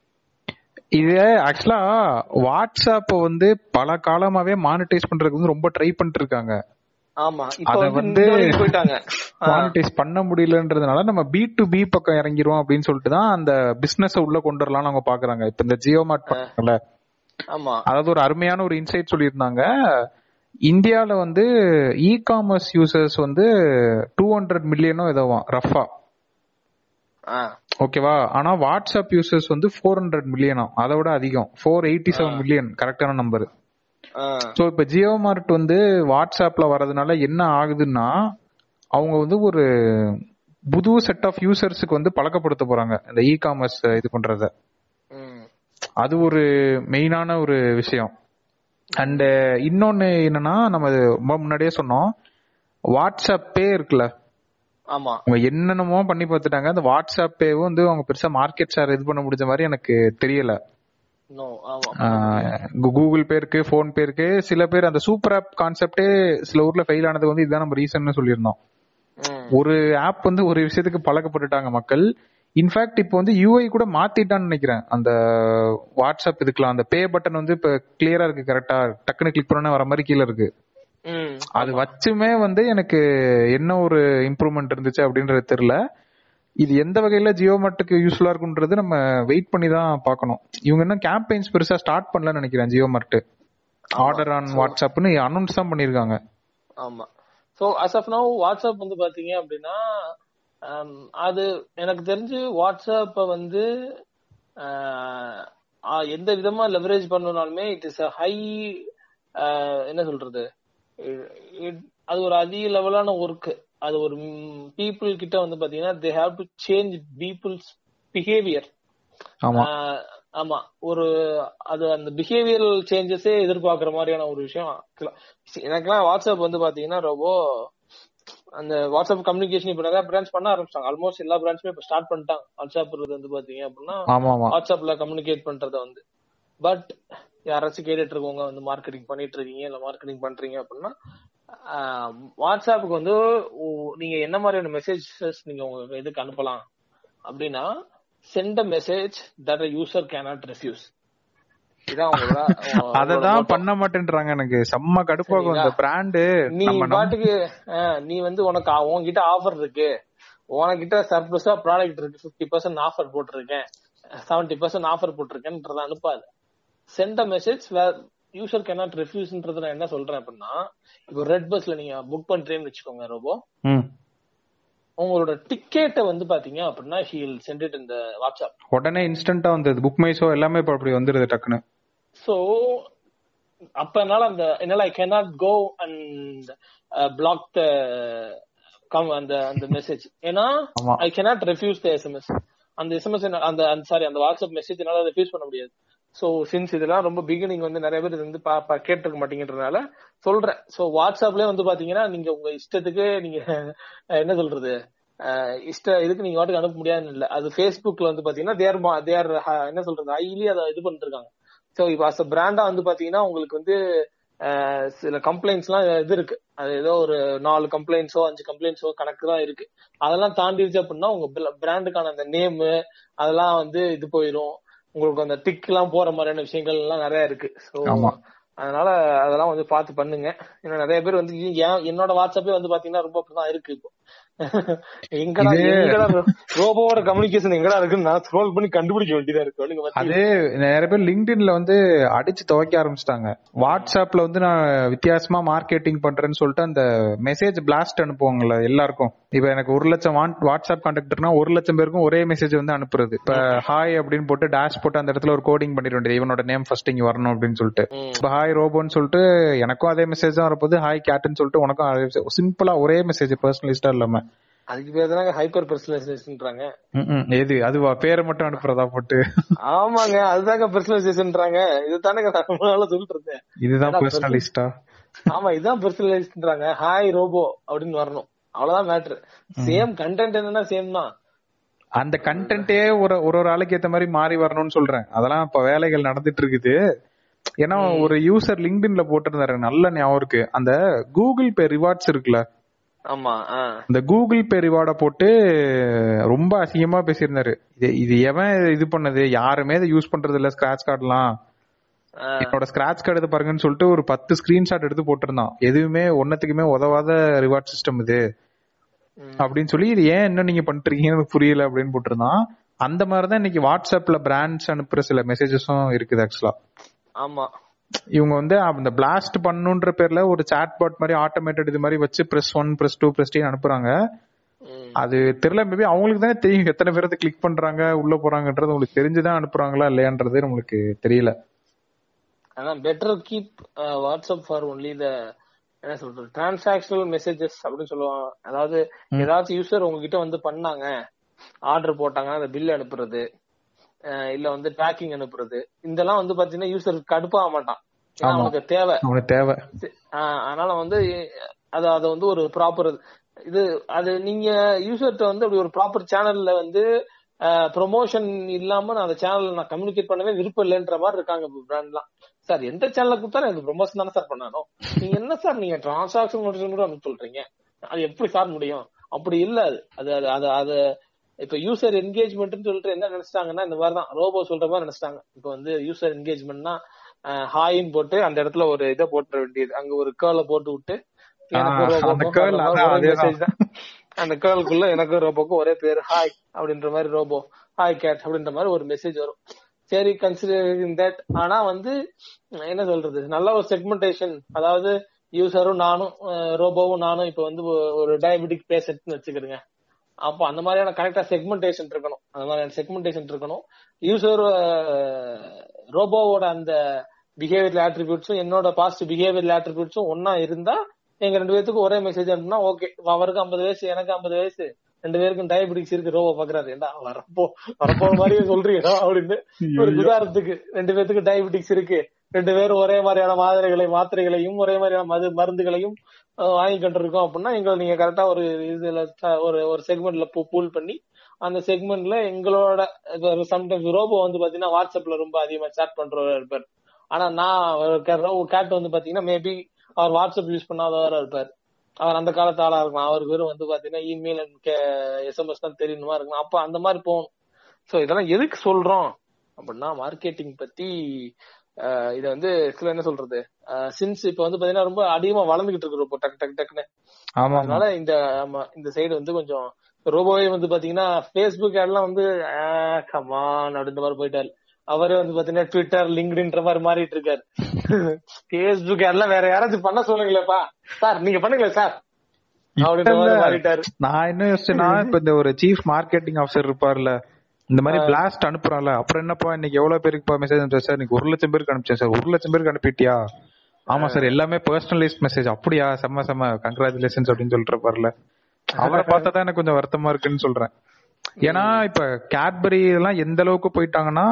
இது ஆக்சுவலா வாட்ஸ்அப் வந்து பல காலமாவே மானிட்டைஸ் பண்றதுக்கு வந்து ரொம்ப ட்ரை பண்ணிட்டு இருக்காங்க ஆமா இப்ப அத வந்து வந்து இந்த வரைக்கும் போயிட்டாங்க ஆ, மானிட்டைஸ் பண்ண முடியலன்றதுனால நம்ம பி டு பி பக்கம் இறங்கிரும் அப்படின்னு சொல்லிட்டு தான் அந்த பிசினஸ் உள்ள கொண்டு வரலாம்னு அவங்க பாக்குறாங்க இப்ப இந்த ஜியோ மார்ட் பண்ணல ஆமா அதாவது ஒரு அருமையான ஒரு இன்சைட் சொல்லியிருந்தாங்க இந்தியால வந்து இ காமர்ஸ் யூசர்ஸ் வந்து டூ ஹண்ட்ரட் மில்லியனோ ஏதோவாம் ரஃபா ஆ, ஓகேவா ஆனா வாட்ஸ்அப் யூசர்ஸ் வந்து ஃபோர் ஹண்ட்ரட் மில்லியனா அதை விட அதிகம் ஃபோர் எயிட்டி செவன் மில்லியன் கரெக்டான நம்பர் ஆ, ஸோ இப்போ ஜியோ மார்ட் வந்து வாட்ஸ்அப்ல வரதுனால என்ன ஆகுதுன்னா அவங்க வந்து ஒரு புது செட் ஆஃப் யூசர்ஸுக்கு வந்து பழக்கப்படுத்த போறாங்க இந்த இ காமர்ஸ் இது பண்றத ம், அது ஒரு மெயினான ஒரு விஷயம் அண்ட் இன்னொன்னு என்னன்னா நம்ம இது ரொம்ப முன்னாடியே சொன்னோம் வாட்ஸ்அப் பே இருக்குல்ல ஆமா அவங்க என்னென்னமோ பண்ணி பார்த்துட்டாங்க அந்த வாட்ஸ்அப் பேவும் வந்து அவங்க பெருசா மார்க்கெட் ஷேர் இது பண்ண முடிஞ்ச மாதிரி எனக்கு தெரியல நோ ஆமா ஆஹ் கு- கூகுள் பே இருக்கு போன் பே இருக்கு சில பேர் அந்த சூப்பர் ஆப் கான்செப்டே சில ஊர்ல ஃபெயில் ஆனது வந்து இதுதான் நம்ம ரீசன் சொல்லியிருந்தோம் ம், ஒரு ஆப் வந்து ஒரு விஷயத்துக்கு பழக்கப்பட்டுட்டாங்க மக்கள் இன்ஃபேக்ட் இப்போ வந்து யூஐ கூட மாத்திட்டான்னு நினைக்கிறேன் அந்த வாட்ஸ்அப் இதுக்கெல்லாம் அந்த பே பட்டன் வந்து இப்ப கிளியரா இருக்கு கரெக்டா டக்குன்னு கிளிக் பண்ணா வர மாதிரி கீழே இருக்கு ம், அது வச்சுமே வந்து எனக்கு என்ன ஒரு இம்ப்ரூவ்மெண்ட் இருந்துச்சு அப்படின்றது தெரியல இது எந்த வகையில ஜியோ மார்ட்டுக்கு யூஸ்ஃபுல்லா இருக்குன்றது நம்ம வெயிட் பண்ணி தான் பார்க்கணும் இவங்க இன்னும் கேம்பெயின்ஸ் பெருசா ஸ்டார்ட் பண்ணலன்னு நினைக்கிறேன் ஜியோ மார்ட் ஆர்டர் ஆன் வாட்ஸ்அப்னு அனௌன்ஸ் தான் பண்ணிருக்காங்க ஆமா so as of now WhatsApp வந்து பாத்தீங்க அப்படின்னா ஹம், அது எனக்கு தெரிஞ்சு வாட்ஸ்அப்ப வந்து ஆஹ், ஆ, எந்த விதமா லெவரேஜ் பண்ணனாலுமே இட் இஸ் அ ஹை என்ன சொல்றது இ- இ- அது ஒரு அதிக லெவலான ஒர்க் அது ஒரு பீப்புள் கிட்ட வந்து பாத்தீங்கன்னா they have to change people's behaviour ஆமா ஆஹ் ஆமா ஒரு அது அந்த பிஹேவியரல் சேஞ்சஸே எதிர்பார்க்கிற மாதிரியான ஒரு விஷயம் actually. எனக்கெல்லாம் வாட்ஸ்அப் வந்து பாத்தீங்கன்னா ரொம்ப அந்த வாட்ஸ்அப் கம்யூனிகேஷன் இப்ப நிறைய பிரான்ச் பண்ண ஆரம்பிச்சாங்க ஆல்மோஸ்ட் எல்லா பிரான்ச்சுமே இப்ப ஸ்டார்ட் பண்ணிட்டாங்க வாட்ஸ்அப் வந்து பாத்தீங்க அப்படின்னா ஆமா ஆமா வாட்ஸ்அப்ல கம்யூனிகேட் பண்றத வந்து பட் யாராச்சும் கேட்டுட்டு இருக்கவங்க வந்து மார்க்கெட்டிங் பண்ணிட்டு இருக்கீங்க இல்ல மார்க்கெட்டிங் பண்றீங்க அப்படின்னா ஆஹ் வாட்ஸ்அப்புக்கு வந்து ஓ- நீங்க என்ன மாதிரியான மெசேஜஸ் நீங்க உங்க இதுக்கு அனுப்பலாம் அப்படின்னா send a message that user cannot refuse இதான் உங்களோட உங்களோட அததான் motto. பண்ண மாட்டேன்றாங்க எனக்கு செம்ம கடுப்பாகும் இந்த பிராண்டு நீ நம்ம நம்ப- பாட்டுக்கு ஆஹ், நீ வந்து உனக்கு ஆ- உன்கிட்ட ஆஃபர் இருக்கு உனக்கிட்ட சர்ப்ளஸா ப்ராடக்ட் இருக்கு பிப்டி பர்சன்ட் ஆஃபர் போட்டிருக்கேன் செவன்டி பர்சன்ட் ஆஃபர் போட்டிருக்கேன்றத அனுப்பாது send a message user cannot ரெஃப்யூஸ்ன்றது நான் என்ன சொல்றேன் அப்படின்னா இப்போ ரெட் பஸ்ல நீங்க புக் பண்றேன்னு வச்சுக்கோங்க ரோபோ ம். உங்களோட டிக்கெட்டை வந்து பாத்தீங்க அப்படின்னா ஹீல் சென்ட் இட் இந்த வாட்ஸ்அப் உடனே இன்ஸ்டன்டா வந்தது புக் மை ஷோ எல்லாமே இப்ப அப்படி வந்துருது டக்குன்னு சோ அப்ப என்னால அந்த என்னால I cannot go and block the come அந்த அந்த மெசேஜ் ஏன்னா ஆமா I cannot refuse the SMS அந்த எஸ்எம்எஸ் அந்த சாரி அந்த வாட்ஸ்அப் மெசேஜ் என்னால அதை ஃபீஸ் பண்ண முடியாது சோ சின்ஸ் இதெல்லாம் ரொம்ப பிகினிங் வந்து நிறைய பேர் இது வந்து பா- பா- கேட்டிருக்க மாட்டேங்கிறதுனால சொல்றேன் சோ வாட்ஸ்அப்லயே வந்து பாத்தீங்கன்னா நீங்க உங்க இஷ்டத்துக்கு நீங்க அஹ், என்ன சொல்றது அஹ், இஷ்ட இதுக்கு நீங்க வாட்டுக்கு அனுப்ப முடியாதுன்னு இல்ல அது Facebookல வந்து பாத்தீங்கன்னா தேர் தேர் என்ன சொல்றது ஹைலி அதை இது பண்ணிட்டு இருக்காங்க சோ இப்போ அஸ் பிராண்டா வந்து பாத்தீங்கன்னா உங்களுக்கு வந்து அஹ், சில கம்ப்ளைண்ட்ஸ் எல்லாம் இது இருக்கு அது ஏதோ ஒரு நாலு கம்ப்ளைண்ட்ஸோ அஞ்சு கம்ப்ளைண்ட்ஸோ கணக்கு தான் இருக்கு அதெல்லாம் தாண்டிடுச்சு அப்படின்னா உங்க பிராண்டுக்கான அந்த நேம் அதெல்லாம் வந்து இது போயிடும் உங்களுக்கு அந்த டிக் எல்லாம் போற மாதிரியான விஷயங்கள் எல்லாம் நிறைய இருக்கு சோ ஆமா. அதனால அதெல்லாம் வந்து பார்த்து பண்ணுங்க ஏன்னா நிறைய பேர் வந்து ஏன் என்னோட வாட்ஸ்அப்பே வந்து பாத்தீங்கன்னா ரொம்ப அப்படிதான் இருக்கு இப்போ எங்கடா இது- எங்கடா ரோபோவோட கம்யூனிகேஷன் எங்கடா இருக்குன்னு நான் ஸ்க்ரோல் பண்ணி கண்டுபிடிக்க வேண்டியதா இருக்கு நீங்க அது நிறைய பேர் லிங்க்டின்ல வந்து அடிச்சு துவைக்க ஆரம்பிச்சிட்டாங்க வாட்ஸ்அப்ல வந்து நான் வித்தியாசமா மார்க்கெட்டிங் பண்றேன்னு சொல்லிட்டு அந்த மெசேஜ் பிளாஸ்ட் அனுப்புவாங்கல்ல எல்லாருக்கும் இப்ப எனக்கு ஒரு லட்சம் வாட்- வாட்ஸ்அப் கான்டாக்டர்னா ஒரு லட்சம் பேருக்கும் ஒரே மெசேஜ் வந்து அனுப்புறது இப்ப ஹாய் அப்படின்னு போட்டு டேஷ் போட்டு அந்த இடத்துல ஒரு கோடிங் பண்ணிட வேண்டியது இவனோட நேம் ஃபர்ஸ்ட் இங்க வரணும் அப்படின்னு சொல்லிட்டு ம். இப்ப ஹாய் ரோபோன்னு சொல்லிட்டு எனக்கும் அதே மெசேஜ் தான் வரப்போகுது ஹாய் கேட்டுன்னு சொல்லிட்டு உனக்கும் சிம்பிளா ஒரே மெசேஜ் பர்சனலிஸ்டா இல்லாம அதுக்கு பேர் தானே ஹைப்பர் பர்சனலைசேஷன்ன்றாங்க ம், ம். எது அதுவா பேரை மட்டும் அனுப்புறதா போட்டு ஆமாங்க அதுதாங்க பர்சனலைசேஷன்ன்றாங்க இதுதானே நான் ரொம்ப நாளா சொல்லிட்டு இருந்தேன் இதுதான் அதான் பர்சனலிஸ்டா ஆமா இதான் பர்சனலைஸ்ன்றாங்க ஹாய் ரோபோ அப்படின்னு வரணும் அவ்வளவுதான் மேட்ரு சேம் கண்டென்ட் என்னன்னா சேம் தான் அந்த கண்டென்ட்டே ஒரு ஒரு ஒரு ஆளுக்கு ஏத்த மாதிரி மாறி வரணும்னு சொல்றேன் அதெல்லாம் இப்ப வேலைகள் நடந்துட்டு இருக்குது ஏன்னா ஒரு யூசர் லிங்க்டின்ல போட்டிருந்தாரு நல்ல ஞாபகம் இருக்கு அந்த கூகுள் பே ரிவார்ட்ஸ் இருக்குல்ல ஆமா ஆ. இந்த கூகுள் பே ரிவார்டை போட்டு ரொம்ப அசிங்கமா பேசியிருந்தாரு இது இது எவன் இது பண்ணது யாருமே இதை யூஸ் பண்றது இல்ல ஸ்கிராட்ச் கார்டுலாம் ஆ. என்னோட ஸ்கிராட்ச் கார்டு இது பாருங்கன்னு சொல்லிட்டு ஒரு பத்து ஸ்கிரீன்ஷாட் எடுத்து போட்டிருந்தான் எதுவுமே ஒன்னத்துக்குமே உதவாத ரிவார்ட் சிஸ்டம் இது ம். அப்படின்னு சொல்லி இது ஏன் இன்னும் நீங்க பண்ணிட்டு இருக்கீங்கன்னு எனக்கு புரியல அப்படின்னு போட்டிருந்தான் அந்த மாதிரிதான் இன்னைக்கு வாட்ஸ்அப்ல பிராண்ட்ஸ் அனுப்புற சில மெசேஜஸும் இருக்குது ஆக்சுவலா ஆமா இவங்க வந்து அந்த பிளாஸ்ட் பண்ணுன்ற பேர்ல ஒரு சாட் பாட் மாதிரி ஆட்டோமேட்டட் இது மாதிரி வச்சு press one press two press three அனுப்புறாங்க ம். அது தெரியல மேபி அவங்களுக்கு தானே தெரியும் எத்தனை பேர் கிளிக் பண்றாங்க உள்ள போறாங்கன்றது உங்களுக்கு தெரிஞ்சுதான் அனுப்புறாங்களா இல்லையான்றது நம்மளுக்கு தெரியல அதான் better keep WhatsApp for only the என்ன சொல்றது டிரான்சாக்ஷனல் மெசேஜஸ் அப்படின்னு சொல்லுவாங்க அதாவது ஏதாச்சும் யூசர் உங்ககிட்ட வந்து பண்ணாங்க ஆர்டர் போட்டாங்கன்னா அந்த பில் அனுப்புறது அஹ் இல்ல வந்து ட்ராக்கிங் அனுப்புறது இதெல்லாம் வந்து பாத்தீங்கன்னா யூசர் கடுப்பாக மாட்டான் ஏன்னா ஆமா. அவனுக்கு தேவை அவனுக்கு தேவை ஆஹ் அதனால வந்து அது அது வந்து ஒரு ப்ராப்பர் இது அது நீங்க யூசர்ட்ட வந்து அப்படி ஒரு ப்ராப்பர் சேனல்ல வந்து ப்ரொமோஷன் இல்லாம நான் அந்த சேனல்ல நான் கம்யூனிகேட் பண்ணவே விருப்பம் இல்லைன்ற மாதிரி இருக்காங்க பிராண்ட்லாம் சார் எந்த சேனல்ல கொடுத்தாலும் எனக்கு ப்ரொமோஷன் தானே சார் பண்ணணும் நீங்க என்ன சார் நீங்க டிரான்சாக்ஷன் மட்டும் அனுப்ப சொல்றீங்க அது எப்படி சார் முடியும் அப்படி இல்ல அது அது அது அது அது இப்ப யூசர் என்கேஜ்மெண்ட்னு சொல்லிட்டு என்ன நினைச்சிட்டாங்கன்னா இந்த மாதிரி தான் ரோபோ சொல்ற மாதிரி நினைச்சிட்டாங்க இப்ப வந்து யூசர் என்கேஜ்மெண்ட்னா ஹாயின்னு போட்டு அந்த இடத்துல ஒரு இதை போட்டுற வேண்டியது அங்க ஒரு கேர்ல போட்டு விட்டு எனக்கு ஆ, ரோபோக்கும் அந்த curl, பண்ற மாதிரி அதான், ஒரே அதேதான். message தான் அந்த கேர்ளுக்குள்ள எனக்கு ரோபோக்கும் ஒரே பேர் ஹாய் அப்படின்ற மாதிரி ரோபோ ஹாய் கேட் அப்படின்ற மாதிரி ஒரு மெசேஜ் வரும் சரி கன்சிடரிங் தட் ஆனா வந்து என்ன சொல்றது நல்ல ஒரு செக்மெண்டேஷன் அதாவது யூசரும் நானும் ரோபோவும் நானும் இப்ப வந்து ஒ- ஒரு டயபெட்டிக் பேஷண்ட்னு வச்சுக்கிறேங்க அப்போ அந்த மாதிரியான கரெக்டா செக்மெண்டேஷன் இருக்கணும் அந்த மாதிரியான செக்மெண்டேஷன் இருக்கணும் யூசர் ரோபோவோட அந்த பிஹேவியர் ஆட்ரிபியூட்ஸும் என்னோட பாசிட்டிவ் பிஹேவியர் ஆட்ரிபியூட்ஸும் ஒன்னா இருந்தா எங்க ரெண்டு பேத்துக்கும் ஒரே மெசேஜ் அனுப்புனா ஓகே அவருக்கு ஐம்பது வயசு எனக்கு ஐம்பது வயசு ரெண்டு பேருக்கும் டயபெட்டிக்ஸ் இருக்கு ரோபோ பாக்குறாரு ஏண்டா வரப்போ வரப்போ மாதிரியே சொல்றீங்க அப்படின்னு ஒரு உதாரணத்துக்கு ரெண்டு பேத்துக்கு டயபெட்டிக்ஸ் இருக்கு ரெண்டு பேரும் ஒரே மாதிரியான மாத்திரைகளை மாத்திரைகளையும் ஒரே மாதிரியான மது மருந்துகளையும் அஹ், வாங்கி கொண்டிருக்கோம் அப்படின்னா எங்களை நீங்க கரெக்டா ஒரு இதுல த- ஒரு ஒரு செக்மெண்ட்ல பூல் பண்ணி அந்த செக்மெண்ட்ல எங்களோட சம்டைம்ஸ் ரோபோ வந்து பாத்தீங்கன்னா வாட்ஸ்அப்ல ரொம்ப அதிகமா சேட் பண்றவர் இருப்பார் ஆனா நான் கேட் வந்து பாத்தீங்கன்னா மேபி அவர் வாட்ஸ்அப் யூஸ் பண்ணாதவரா இருப்பார் அவர் அந்த காலத்து ஆளா இருக்கலாம் அவருக்கு வெறும் வந்து பாத்தீங்கன்னா இமெயில் அண்ட் எஸ்எம்எஸ் தான் தெரியணுமா இருக்கலாம் அப்ப அந்த மாதிரி போகணும் சோ இதெல்லாம் எதுக்கு சொல்றோம் அப்படின்னா மார்க்கெட்டிங் பத்தி அஹ், இத வந்து ஆக்சுவலா என்ன சொல்றது சின்ஸ் இப்ப வந்து பாத்தீங்கன்னா ரொம்ப அதிகமா வளர்ந்துகிட்டு இருக்கு ரொம்ப டக்கு டக்கு டக்குன்னு ஆமா ஆமா அதனால இந்த ஆமா இந்த சைடு வந்து கொஞ்சம் ரோபோவே வந்து பாத்தீங்கன்னா ஃபேஸ்புக் ஆட்லாம் வந்து கமான் அப்படின்ற மாதிரி போயிட்டாரு அவரே வந்து பாத்தீங்கன்னா ட்விட்டர் லிங்க்டின்ற மாதிரி மாறிட்டு இருக்காரு ஃபேஸ்புக் ஆட்லாம் வேற யாராச்சும் பண்ண சொல்லுங்களேப்பா சார் நீங்க பண்ணுங்களேன் சார் அப்படின்ற மாதிரி இல்ல. மாறிட்டாரு நான் என்ன யோசிச்சேன்னா இப்ப இந்த ஒரு சீஃப் மார்க்கெட்டிங் ஆஃபீஸர் இருப்பார்ல இந்த மாதிரி பிளாஸ்ட் அனுப்புறான்ல அப்புறம் என்னப்பா இன்னைக்கு எவ்வளவு பேருக்கு மெசேஜ் அனுப்பிச்சா சார் இன்னைக்கு ஒரு லட்சம் பேருக்கு அனுப்பிச்சேன் சார் ஒரு லட்சம் பேருக்கு அனுப்பிட்டியா ஆமா சார் எல்லாமே பர்சனலைஸ் மெசேஜ் அப்படியா செம்ம செம்ம கங்க்ராச்சுலேஷன்ஸ் அப்படின்னு சொல்லிட்டு இருப்பார்ல அவரை பார்த்தா தான் எனக்கு கொஞ்சம் வருத்தமா இருக்குன்னு சொல்றேன் ஏன்னா இப்ப கேட்பரி எல்லாம் எந்த அளவுக்கு போயிட்டாங்கன்னா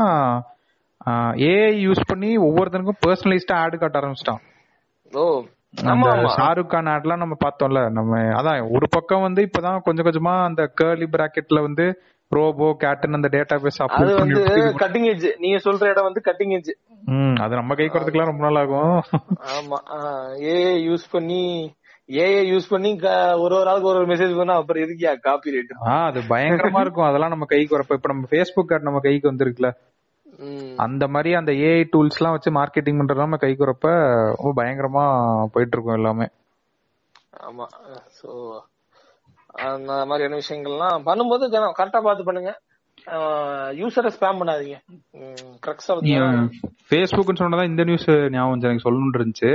ஏஐ யூஸ் பண்ணி ஒவ்வொருத்தனுக்கும் பர்சனலைஸ்டா ஆடு காட்ட ஆரம்பிச்சிட்டான் ஓ ஆமா அந்த ஆமா ஷாருக் கான் ஆட்லாம் நம்ம பார்த்தோம்ல நம்ம அதான் ஒரு பக்கம் வந்து இப்பதான் கொஞ்சம் கொஞ்சமா அந்த கேர்லி பிராக்கெட்ல வந்து ரோபோ கேட்டன் அந்த டேட்டா பேஸ் அது அப்லோட் பண்ணி வந்து விட்டு இது பண்ணி- கட்டிங் எட்ஜ் நீங்க சொல்ற இடம் வந்து கட்டிங் எட்ஜ் ம், அது நம்ம கைக்கு வரதுக்குலாம் ரொம்ப நாள் ஆகும் ஆமா ஏஐ யூஸ் பண்ணி ஏஐ யூஸ் பண்ணி க- ஒரு ஒரு ஆளுக்கு ஒரு ஒரு மெசேஜ் பண்ணா அப்புறம் எதுக்கியா காப்பி ரேட் ஆ அது பயங்கரமா இருக்கும் அதெல்லாம் நம்ம கைக்கு வரப்ப இப்ப நம்ம ஃபேஸ்புக் ஆட் நம்ம கைக்கு வந்திருக்குல அந்த மாதிரி அந்த ஏஐ டூல்ஸ் எல்லாம் வச்சு மார்க்கெட்டிங் பண்றது நம்ம கைக்கு வரப்ப ரொம்ப பயங்கரமா போயிட்டு இருக்கும் எல்லாமே ஆமா சோ அந்த மாதிரியான விஷயங்கள்லாம் பண்ணும்போது கரெக்டா பார்த்து பண்ணுங்க யூசரை ஸ்பேம் பண்ணாதீங்க கரெக்டா நீ ஃபேஸ்புக்னு சொன்னதான் இந்த நியூஸ் ஞாபகம் வந்துச்சு, எனக்கு சொல்லணும்னு இருந்துச்சு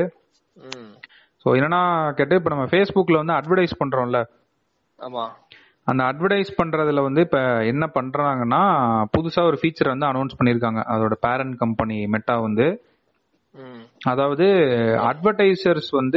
ஸோ என்னன்னா கேட்டு இப்ப நம்ம ஃபேஸ்புக்ல வந்து அட்வர்டைஸ் பண்றோம்ல ஆமா அந்த அட்வர்டைஸ் பண்றதுல வந்து இப்ப என்ன பண்றாங்கன்னா புதுசா ஒரு ஃபீச்சர் வந்து அனௌன்ஸ் பண்ணிருக்காங்க அதோட பேரண்ட் கம்பெனி மெட்டா வந்து ம் அதாவது அட்வர்டைசர்ஸ் வந்து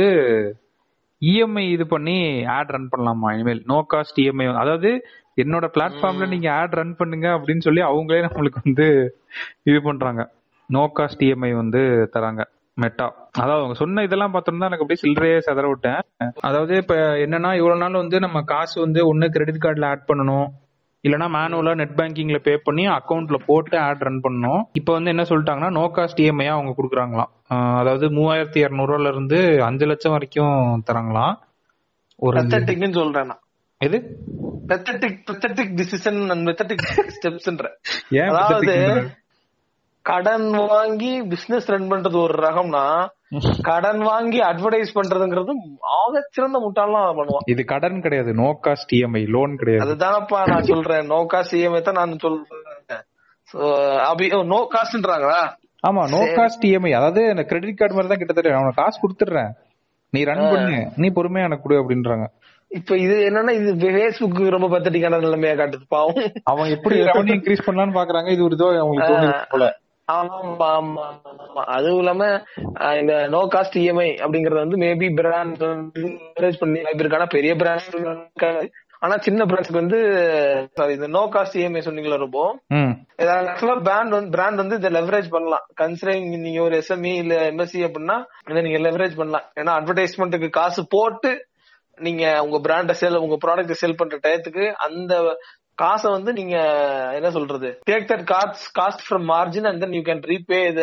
இஎம்ஐ இது பண்ணி ஆட் ரன் பண்ணலாமா இனிமேல் நோ காஸ்ட் இஎம்ஐ அதாவது என்னோட பிளாட்ஃபார்ம்ல நீங்க ஆட் ரன் பண்ணுங்க அப்படின்னு சொல்லி அவங்களே நம்மளுக்கு வந்து இது பண்றாங்க நோ காஸ்ட் இஎம்ஐ வந்து தராங்க மெட்டா அதாவது அவங்க சொன்ன இதெல்லாம் பார்த்தோம்னா எனக்கு அப்படியே சில்லறையே செதற விட்டேன் அதாவது இப்ப என்னன்னா இவ்வளவு நாள் வந்து நம்ம காசு வந்து ஒண்ணு கிரெடிட் கார்டுல ஆட் பண்ணணும் இல்லனா மேனுவலா நெட் பேங்கிங்ல பே பண்ணி அக்கவுண்ட்ல போட்டு ஆட் ரன் பண்ணணும் இப்போ வந்து என்ன சொல்லிட்டாங்கன்னா நோ காஸ்ட் இஎம்ஐ அவங்க கொடுக்குறாங்களாம் ஆஹ் அதாவது மூவாயிரத்தி இரநூறுவால இருந்து அஞ்சு லட்சம் வரைக்கும் தராங்களாம் ஒரு பெத்தட்டிக்னு சொல்றேன் நான் எது பெத்தட்டிக் பெத்தட்டிக் டிசிஷன் அண்ட் மெத்தட்டிக் ஸ்டெப்ஸ்ன்ற ஏன் அதாவது pathetic பண்ற? கடன் வாங்கி பிசினஸ் ரன் பண்றது ஒரு ரகம்னா கடன் வாங்கி அட்வர்டைஸ் பண்றதுங்கிறது ஆக சிறந்த முட்டாள்லாம் அதை பண்ணுவான் இது கடன் கிடையாது நோ காஸ்ட் இஎம்ஐ லோன் கிடையாது அதுதானப்பா நான் சொல்றேன் நோ காஸ்ட் இஎம்ஐ தான் நான் சொல்றேன் So, அபி நோ காஸ்ட்ன்றாங்களா ஆமா நோ காஸ்ட் இஎம்ஐ அதாவது அந்த கிரெடிட் கார்டு மாதிரி தான் கிட்டத்தட்ட நான் உனக்கு காசு கொடுத்துடுறேன் நீ ரன் பண்ணு நீ பொறுமையா எனக்கு கொடு அப்படின்றாங்க இப்ப இது என்னன்னா இது ஃபேஸ்புக் ரொம்ப பத்தட்டிக்கான நிலைமையா காட்டுது பாவம் அவன் எப்படி ரெவன்யூ இன்க்ரீஸ் பண்ணலாம்னு பாக்குறாங்க இது ஒரு இதோ அவங்களுக்கு தோணுது போல ஆமா ஆமா ஆமா அதுவும் இல்லாம அஹ், இந்த நோ காஸ்ட் இஎம்ஐ அப்படிங்கறது வந்து மேபி பிராண்ட் மேரேஜ் பண்ணி வாய்ப்பு இருக்கு ஆனா பெரிய பிராண்ட் ஆனா சின்ன பிராண்ட்ஸ்க்கு வந்து sorry, இந்த நோ காஸ்ட் இஎம்ஐ சொன்னீங்களா ரொம்ப ம் ஆக்சுவலா பிராண்ட் வந்து பிராண்ட் வந்து இதை லெவரேஜ் பண்ணலாம் கன்சிடரிங் நீங்க ஒரு எஸ்எம்இ இல்ல எம்எஸ்சி அப்படின்னா இதை நீங்க லெவரேஜ் பண்ணலாம் ஏன்னா அட்வர்டைஸ்மெண்ட்டுக்கு காசு போட்டு நீங்க உங்க பிராண்ட செல் உங்க ப்ராடக்ட் செல் பண்ற டயத்துக்கு அந்த காசை வந்து நீங்க என்ன சொல்றது take that cost cost from margin and then you can repay the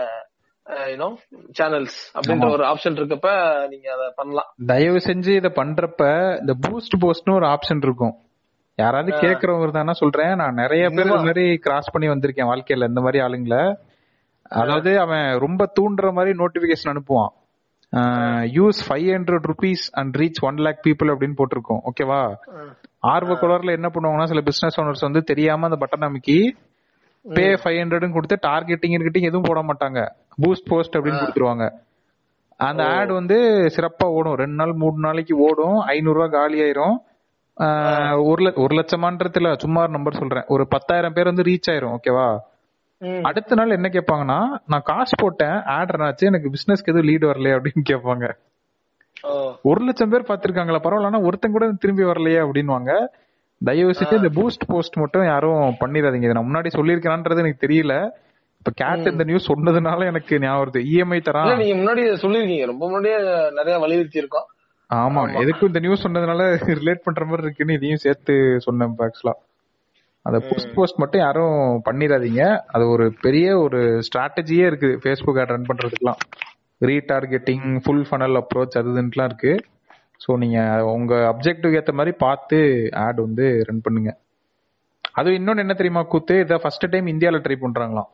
you know channels அப்படின்ற ஒரு ஆப்ஷன் இருக்கப்ப நீங்க அதை பண்ணலாம் தயவு செஞ்சு இத பண்றப்ப இந்த பூஸ்ட் போஸ்ட்னு ஒரு ஆப்ஷன் இருக்கும் யாராவது கேக்குறவங்க இருந்தாங்கன்னா சொல்றேன் நான் நிறைய பேர் இந்த மாதிரி கிராஸ் பண்ணி வந்திருக்கேன் வாழ்க்கையில இந்த மாதிரி ஆளுங்கள அதாவது அவன் ரொம்ப தூண்டுற மாதிரி நோட்டிபிகேஷன் அனுப்புவான் use five hundred rupees and reach one lakh people அப்படின்னு போட்டிருக்கோம் ஓகேவா ஆர்வ குளர்ல என்ன பண்ணுவாங்கன்னா சில பிசினஸ் ஓனர்ஸ் வந்து தெரியாம அந்த பட்டன் அமைக்கி பே ஃபைவ் ஹண்ட்ரட்னு கொடுத்து டார்கெட்டிங் கிட்டிங் எதுவும் போட மாட்டாங்க பூஸ்ட் போஸ்ட் அப்படின்னு கொடுத்துருவாங்க அந்த ஆட் வந்து சிறப்பா ஓடும் ரெண்டு நாள் மூணு நாளைக்கு ஓடும் ஐநூறு ரூபாய் காலி ஆயிரும் ஆஹ் ஒரு ல- ஒரு லட்சமான்றதுல சும்மா நம்பர் சொல்றேன் ஒரு பத்தாயிரம் பேர் வந்து ரீச் ஆயிரும் ஓகேவா ம். அடுத்த நாள் என்ன கேட்பாங்கன்னா நான் காசு போட்டேன் ஆட் ஆச்சு எனக்கு பிசினஸ்க்கு எதுவும் லீடு வரலையே அப்படின்னு கேட்பாங்க ஓ ஒரு லட்சம் பேர் பாத்திருக்காங்களா பரவாயில்ல ஆனா ஒருத்தன் கூட திரும்பி வரலையே அப்படின்வாங்க தயவு செஞ்சு இந்த பூஸ்ட் போஸ்ட் மட்டும் யாரும் பண்ணிடாதீங்க இதை நான் முன்னாடி சொல்லியிருக்கேனான்றது எனக்கு தெரியல இப்ப கேட் இந்த நியூஸ் சொன்னதுனால எனக்கு ஞாபகம் வருது இஎம்ஐ இல்ல தரான் நீங்க முன்னாடி சொல்லிருக்கீங்க ரொம்ப முன்னாடியே நிறைய வலியுறுத்தி இருக்கோம் ஆமா எதுக்கும் இந்த நியூஸ் சொன்னதுனால ரிலேட் பண்ற மாதிரி இருக்குன்னு இதையும் சேர்த்து சொன்னேன் ஆக்சுவலா அந்த போஸ்ட் போஸ்ட் மட்டும் யாரும் பண்ணிடாதீங்க அது ஒரு பெரிய ஒரு ஸ்ட்ராட்டஜியே இருக்கு ஃபேஸ்புக் ஆட் ரன் பண்றதுக்குலாம் ரீடார்கெட்டிங் ஃபுல் ஃபனல் அப்ரோச் அது இதுன்ட்டுலாம் இருக்கு ஸோ நீங்க உங்க அப்ஜெக்டிவ் ஏத்த மாதிரி பார்த்து ஆட் வந்து ரன் பண்ணுங்க அது இன்னொன்னு என்ன தெரியுமா கூத்து இதை ஃபர்ஸ்ட் டைம் இந்தியால ட்ரை பண்றாங்களாம்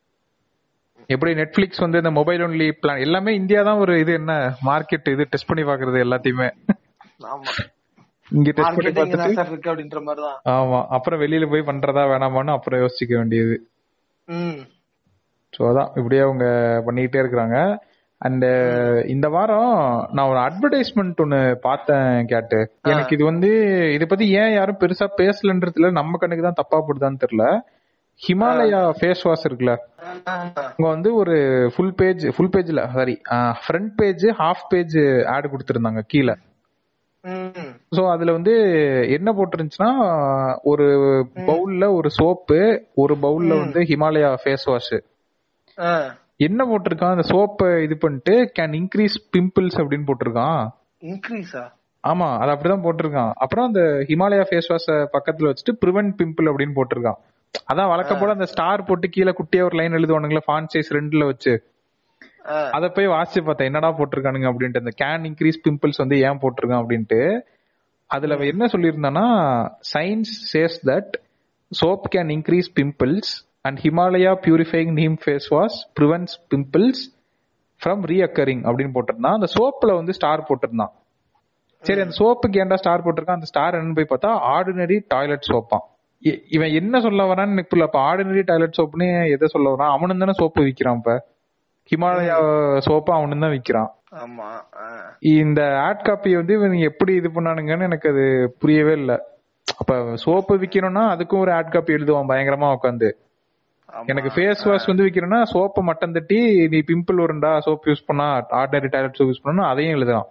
எப்படி நெட்ஃபிளிக்ஸ் வந்து இந்த மொபைல் ஒன்லி பிளான் எல்லாமே இந்தியா தான் ஒரு இது என்ன மார்க்கெட் இது டெஸ்ட் பண்ணி பாக்குறது எல்லாத்தையுமே ஆமா இங்க டெஸ்ட் பண்ணி மார்க்கெட்டிங் பார்த்துட்டு தான் சார் இருக்கு அப்படின்ற மாதிரிதான் ஆமா அப்புறம் வெளியில போய் பண்றதா வேணாமான்னு அப்புறம் யோசிச்சுக்க வேண்டியது ம் ஸோ அதான் இப்படியே அவங்க பண்ணிக்கிட்டே இருக்கிறாங்க அண்ட் இந்த வாரம் நான் ஒரு அட்வர்டைஸ்மெண்ட் ஒன்னு பார்த்தேன் கேட்டு எனக்கு இது வந்து இத பத்தி ஏன் யாரும் பெருசா பேசலன்றதுல நம்ம கண்ணுக்கு தான் தப்பா போடுதான்னு தெரியல ஹிமாலயா ஃபேஸ் வாஷ் இருக்குல்ல அவங்க வந்து ஒரு ஃபுல் பேஜ் ஃபுல் பேஜ்ல sorry front page half page ad கொடுத்திருந்தாங்க கீழே ம் சோ அதுல வந்து என்ன போட்டிருந்துச்சுன்னா ஒரு பவுல்ல ஒரு சோப்பு ஒரு பவுல்ல வந்து ஹிமாலயா ஃபேஸ் வாஷ் ஆ, என்ன போட்டிருக்கான் அந்த சோப்பை இது பண்ணிட்டு கேன் இன்க்ரீஸ் பிம்பிள்ஸ் அப்படின்னு போட்டிருக்கான் இன்க்ரீஸா ஆமா அது அப்படிதான் போட்டிருக்கான் அப்புறம் அந்த ஹிமாலயா ஃபேஸ் வாஷ பக்கத்துல வச்சுட்டு ப்ரிவென்ட் பிம்பிள் அப்படின்னு போட்டிருக்கான் அதான் வழக்கம் போல அந்த ஸ்டார் போட்டு கீழே குட்டியா ஒரு லைன் எழுதுவானுங்களா ஃபான் சைஸ் ரெண்டுல வச்சு ஆ, அத போய் வாசிச்சு பார்த்தேன் என்னடா போட்டிருக்கானுங்க அப்படின்ட்டு அந்த கேன் இன்க்ரீஸ் பிம்பிள்ஸ் வந்து ஏன் போட்டிருக்கான் அப்படின்ட்டு அதுல அவன் என்ன சொல்லியிருந்தானா science says that soap can increase pimples and Himalaya purifying neem face wash prevents pimples from reoccurring அப்படின்னு போட்டிருந்தான் அந்த சோப்ல வந்து ஸ்டார் போட்டிருந்தான் சரி அந்த சோப்புக்கு ஏன்டா ஸ்டார் போட்டிருக்கான் அந்த ஸ்டார் என்னன்னு போய் பார்த்தா ஆர்டினரி டாய்லெட் சோப்பான் இ- இவன் என்ன சொல்ல வரான்னு எனக்கு புரியல அப்ப ஆர்டினரி டாய்லெட் சோப்னு எதை சொல்ல வரான் அவனும் தானே சோப்பு விக்கிறான் இப்ப ஹிமாலயா சோப்பு அவனும் தான் விக்கிறான் ஆமா ஆ. இந்த ஆட் காப்பி வந்து இவங்க எப்படி இது பண்ணானுங்கன்னு எனக்கு அது புரியவே இல்ல அப்ப சோப்பு விக்கணும்னா அதுக்கும் ஒரு ஆட் காப்பி எழுதுவான் பயங்கரமா உட்காந்து ஆமா. எனக்கு ஃபேஸ் வாஷ் வந்து விக்கிறேன்னா சோப்பை மட்டம் தட்டி நீ பிம்பிள் வரும்டா சோப் யூஸ் பண்ணா ஆர்டினரி டாய்லெட் சோப் யூஸ் பண்ணா அதையும் எழுதுறான்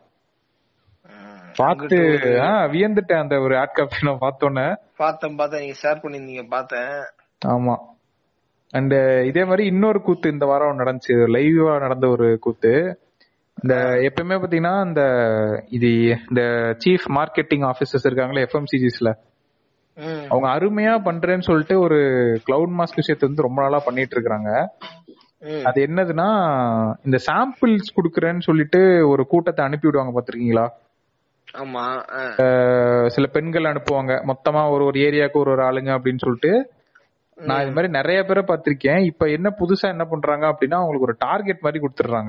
ம். பார்த்து ஆ, வியந்துட்டேன் அந்த ஒரு ஆட் காப்பி நான் பார்த்தோன்னே பார்த்தேன் பார்த்தேன் நீங்க ஷேர் பண்ணிருந்தீங்க பார்த்தேன் ஆமா அண்ட் இதே மாதிரி இன்னொரு கூத்து இந்த வாரம் நடந்துச்சு லைவா நடந்த ஒரு கூத்து இந்த எப்பயுமே பாத்தீங்கன்னா இந்த இது இந்த சீஃப் மார்க்கெட்டிங் ஆபீசர்ஸ் இருக்காங்களே எஃப்எம்சிஜிஸ்ல ம். அவங்க அருமையா பண்றேன்னு சொல்லிட்டு ஒரு கிளவுட் மாஸ்க் விஷயத்தை வந்து ரொம்ப நாளா பண்ணிட்டு இருக்காங்க ம். அது என்னதுன்னா இந்த சாம்பிள்ஸ் குடுக்கறேன்னு சொல்லிட்டு ஒரு கூட்டத்தை அனுப்பி விடுவாங்க பாத்திருக்கீங்களா ஆமா ஆ. அஹ் சில பெண்கள் அனுப்புவாங்க மொத்தமா ஒரு ஒரு ஏரியாவுக்கு ஒரு ஒரு ஆளுங்க அப்படின்னு சொல்லிட்டு நான் இது மாதிரி நிறைய பேரை பார்த்திருக்கேன் இப்ப என்ன புதுசா என்ன பண்றாங்க அப்படின்னா அவங்களுக்கு ஒரு டார்கெட் மாதிரி கொடுத்துடுறாங்க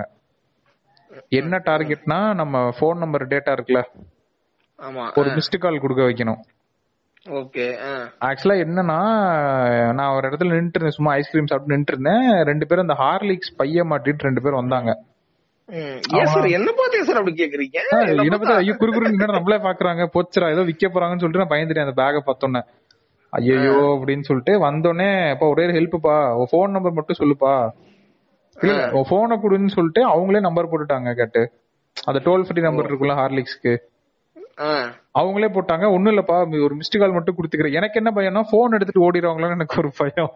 என்ன டார்கெட்னா நம்ம ஃபோன் நம்பர் டேட்டா இருக்குல்ல ஆமா ஒரு மிஸ்டு கால் கொடுக்க வைக்கணும் ஓகே ஆக்சுவலா என்னன்னா நான் ஒரு இடத்துல நின்றுட்டு இருந்தேன் சும்மா ஐஸ்கிரீம் சாப்பிட்டு நின்றுட்டு இருந்தேன் ரெண்டு பேரும் அந்த ஹார்லிக்ஸ் பைய மாட்டிட்டு ரெண்டு பேரும் வந்தாங்க ஏன் சார் என்ன பார்த்து ஏன் சார் அப்படி கேக்குறீங்க என்ன பத்தி ஐயோ குறுகுறு நம்மளே பாக்குறாங்க போச்சுரா ஏதோ விக்க போறாங்கன்னு சொல்லிட்டு நான் பயந்துட்டேன் அந்த பேக பார்த்தோன்னே ஐயோ அப்படின்னு சொல்லிட்டு வந்தோடனே அப்பா ஒரே ஹெல்ப்புப்பா உன் ஃபோன் நம்பர் மட்டும் சொல்லுப்பா இல்ல இல்ல, உன் போனை கொடுன்னு சொல்லிட்டு அவங்களே நம்பர் போட்டுட்டாங்க கேட்டு அந்த டோல் ஃப்ரீ நம்பர் இருக்குல்ல ஹார்லிக்ஸ்க்கு ஆ. அவங்களே போட்டாங்க ஒண்ணும் இல்லப்பா ஒரு மிஸ்டு கால் மட்டும் கொடுத்துக்கிறேன் எனக்கு என்ன பயம்னா போன் எடுத்துட்டு ஓடிடுவாங்களோன்னு எனக்கு ஒரு பயம்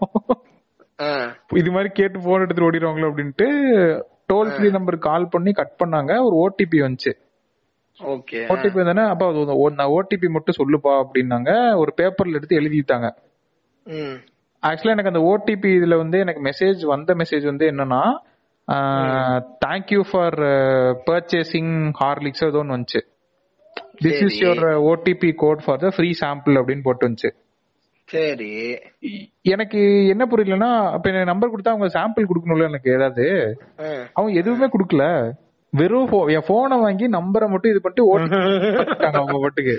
ஆ. இது மாதிரி கேட்டு போன் எடுத்துட்டு ஓடிடுவாங்களோ அப்படின்ட்டு டோல் ஃப்ரீ நம்பருக்கு கால் பண்ணி கட் பண்ணாங்க ஒரு ஓடிபி வந்துச்சு ஓகே ஓடிபி தானே அப்ப ஓடிபி மட்டும் சொல்லுப்பா அப்படின்னாங்க ஒரு பேப்பர்ல எடுத்து எழுதிட்டாங்க ம். ஆக்சுவலா எனக்கு அந்த ஓடிபி இதுல வந்து எனக்கு மெசேஜ் வந்த மெசேஜ் வந்து என்னன்னா தேங்க்யூ ஃபார் பர்ச்சேசிங் ஹார்லிக்ஸ் ஏதோ ஒன்று வந்துச்சு திஸ் இஸ் சரி. Your OTP code for the free sample அப்படின்னு போட்டு வந்துச்சு சரி இ- எனக்கு என்ன புரியலன்னா அப்ப எனக்கு நம்பர் கொடுத்தா அவங்க சாம்பிள் கொடுக்கணும்ல எனக்கு ஏதாவது ஆ. அவங்க எதுவுமே கொடுக்கல வெறும் pho- என் போனை வாங்கி நம்பரை மட்டும் இது பண்ணிட்டு ஓட்டிட்டாங்க அவங்க பாட்டுக்கு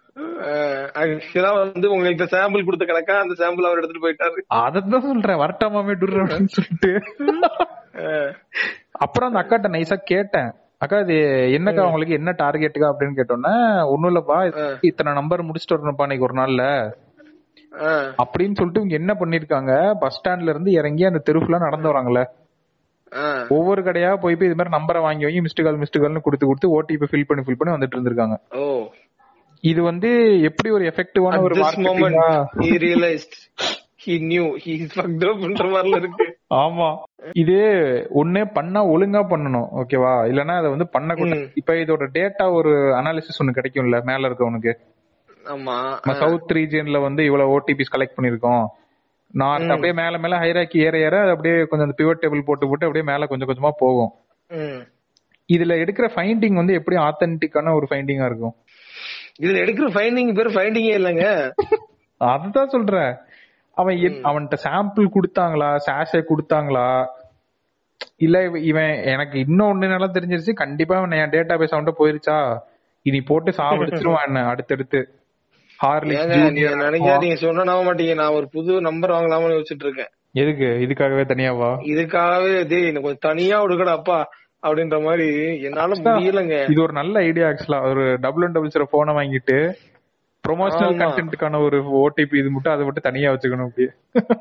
ஆக்சுவலா வந்து உங்களுக்கு சாம்பிள் கொடுத்த கணக்கா அந்த சாம்பிள் அவர் எடுத்துட்டு போயிட்டாரு அததான் சொல்றேன் வரட்டாமாமே டுர் அப்படின்னு சொல்லிட்டு ஆ. அப்புறம் அந்த அக்காட்ட நைஸா கேட்டேன் அக்கா இது என்னக்கா உங்களுக்கு என்ன டார்கெட்டுக்கா அப்படின்னு கேட்டோன்னே ஒண்ணும் இல்லப்பா இத்தனை நம்பர் முடிச்சுட்டு வரணும்ப்பா இன்னைக்கு ஒரு நாள்ல ஆ. அப்படின்னு சொல்லிட்டு இவங்க என்ன பண்ணிருக்காங்க பஸ் ஸ்டாண்ட்ல இருந்து இறங்கி அந்த தெருஃபுல்லா நடந்து வராங்கல்ல ஆ. ஒவ்வொரு கடையா போய் போய் இது மாதிரி நம்பரை வாங்கி வாங்கி மிஸ்டு கால் மிஸ்டு கால்னு கொடுத்து கொடுத்து ஓடிபி ஃபில் பண்ணி ஃபில் பண்ணி வந்துட்டு இருந்திருக்காங்க ஓ இது வந்து எப்படி ஒரு எஃபெக்டிவான At ஒரு this moment, marketing-ஆ? he realized he knew he fucked up பண்ற மாதிரில இருக்கு ஆமா இது ஒண்ணே பண்ணா ஒழுங்கா பண்ணணும் ஓகேவா இல்லனா அதை வந்து பண்ணக்கூடாது ம். இப்ப இதோட டேட்டா ஒரு அனாலிசிஸ் ஒண்ணு கிடைக்கும்ல மேல இருக்கவனுக்கு ஆமா நம்ம சவுத் ரீஜியன்ல வந்து இவ்வளவு ஓடிபிஸ் கலெக்ட் பண்ணிருக்கோம் நார்த் அப்படியே மேல மேல ஹைராக்கி ஏற ஏற அது அப்படியே கொஞ்சம் அந்த பிவட் டேபிள் போட்டு போட்டு அப்படியே மேல கொஞ்சம் கொஞ்சமா போகும் ம். இதுல எடுக்கிற ஃபைண்டிங் வந்து எப்படி ஆத்தென்டிக்கான ஒரு ஃபைண்டிங்கா இருக்கும் இதுல எடுக்கிற ஃபைண்டிங் பேர் ஃபைண்டிங்கே இல்லங்க அதுதான் சொல்றேன் அவன் என்- அவன்கிட்ட சாம்பிள் கொடுத்தாங்களா சாஷே கொடுத்தாங்களா இல்ல இவ- இவன் எனக்கு இன்னொன்னு நல்லா தெரிஞ்சிருச்சு கண்டிப்பா அவன் என் டேட்டா பேஸ் அவன்கிட்ட போயிருச்சா இனி போட்டு சாவடிச்சிருவான் என்ன அடுத்தடுத்து ஹார்லிக்ஸ் ஏங்க நீங்க ஜூனியர் நினைச்சா நீங்க சொன்னா நம்ப மாட்டீங்க நான் ஒரு புது நம்பர் வாங்கலாம்னு யோசிச்சுட்டு இருக்கேன் எதுக்கு இதுக்காகவே தனியாவா இதுக்காகவே டேய் எனக்கு கொஞ்சம் தனியா விடுக்கடா அப்பா அப்படின்ற மாதிரி என்னால முடியலங்க இது ஒரு நல்ல ஐடியா ஆக்சுவலா ஒரு டபுள் ஒன் டபுள் ஜீரோ போனை வாங்கிட்டு ப்ரொமோஷனல் ஆமா. கண்டென்ட்டுக்கான ஒரு ஓடிபி இது மட்டும் அதை மட்டும் தனியா வச்சுக்கணும் அப்படியே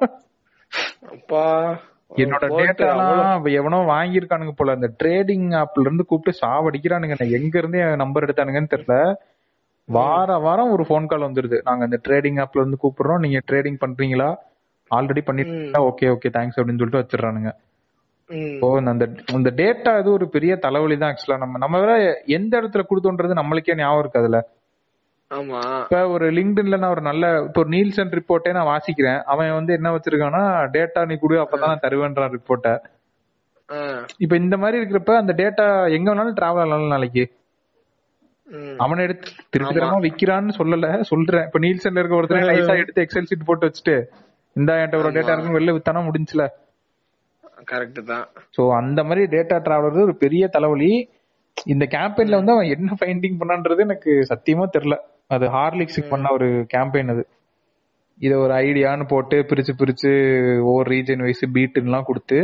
அப்பா என்னோட போட்டு டேட்டாலாம் எவனோ வாங்கியிருக்கானுங்க போல அந்த ட்ரேடிங் ஆப்ல இருந்து கூப்பிட்டு சாவடிக்கிறானுங்க நான் எங்க இருந்து என் நம்பர் எடுத்தானுங்கன்னு தெரியல வார வாரம் ஒரு ஃபோன் கால் வந்துருது நாங்க இந்த ட்ரேடிங் ஆப்ல இருந்து கூப்பிடுறோம் நீங்க ட்ரேடிங் பண்றீங்களா ஆல்ரெடி பண்ணிட்டு ஓகே ஓகே தேங்க்ஸ் அப்படின்னு சொல்லிட்டு வச்சிடறானுங்க ம். இப்போ அந்த அந்த டேட்டா இது ஒரு பெரிய தலைவலி தான் ஆக்சுவலா நம்ம நம்ம வேற எந்த இடத்துல கொடுத்தோன்றது நம்மளுக்கே ஞாபகம் இருக்கு அதுல ஆமா இப்ப ஒரு லிங்க்டின்ல நான் ஒரு நல்ல இப்போ ஒரு நீல்சன் ரிப்போர்ட்டே நான் வாசிக்கிறேன் அவன் வந்து என்ன வச்சிருக்கான்னா டேட்டா நீ கொடு அப்பதான் நான் தருவேன்றான் ரிப்போர்ட்டை ஆ. இப்ப இந்த மாதிரி இருக்கிறப்ப அந்த டேட்டா எங்க வேணாலும் டிராவல் ஆகலாம் நாளைக்கு ம். அவனை எடுத்து திருத்தரமா விக்கிறான்னு சொல்லல சொல்றேன் இப்ப நீல்சன்ல இருக்க ஒருத்தர் நைஸா எடுத்து எக்ஸல் சீட் போட்டு வச்சுட்டு இந்த என்கிட்ட ஒரு டேட்டா இருக்குன்னு வெளில வித்தானா முடிஞ்சுல கரெக்ட் தான் சோ அந்த மாதிரி டேட்டா டிராவலர் ஒரு பெரிய தலைவலி இந்த கேம்பெயின்ல வந்து அவன் என்ன ஃபைண்டிங் பண்ணான்றது எனக்கு சத்தியமா தெரியல அது ஹார்லிக்ஸுக்கு பண்ண ஒரு கேம்பெயின் அது இத ஒரு ஐடியான்னு போட்டு பிரிச்சு பிரிச்சு ஒவ்வொரு ரீஜன் வைஸ் பீட்டுலாம் கொடுத்து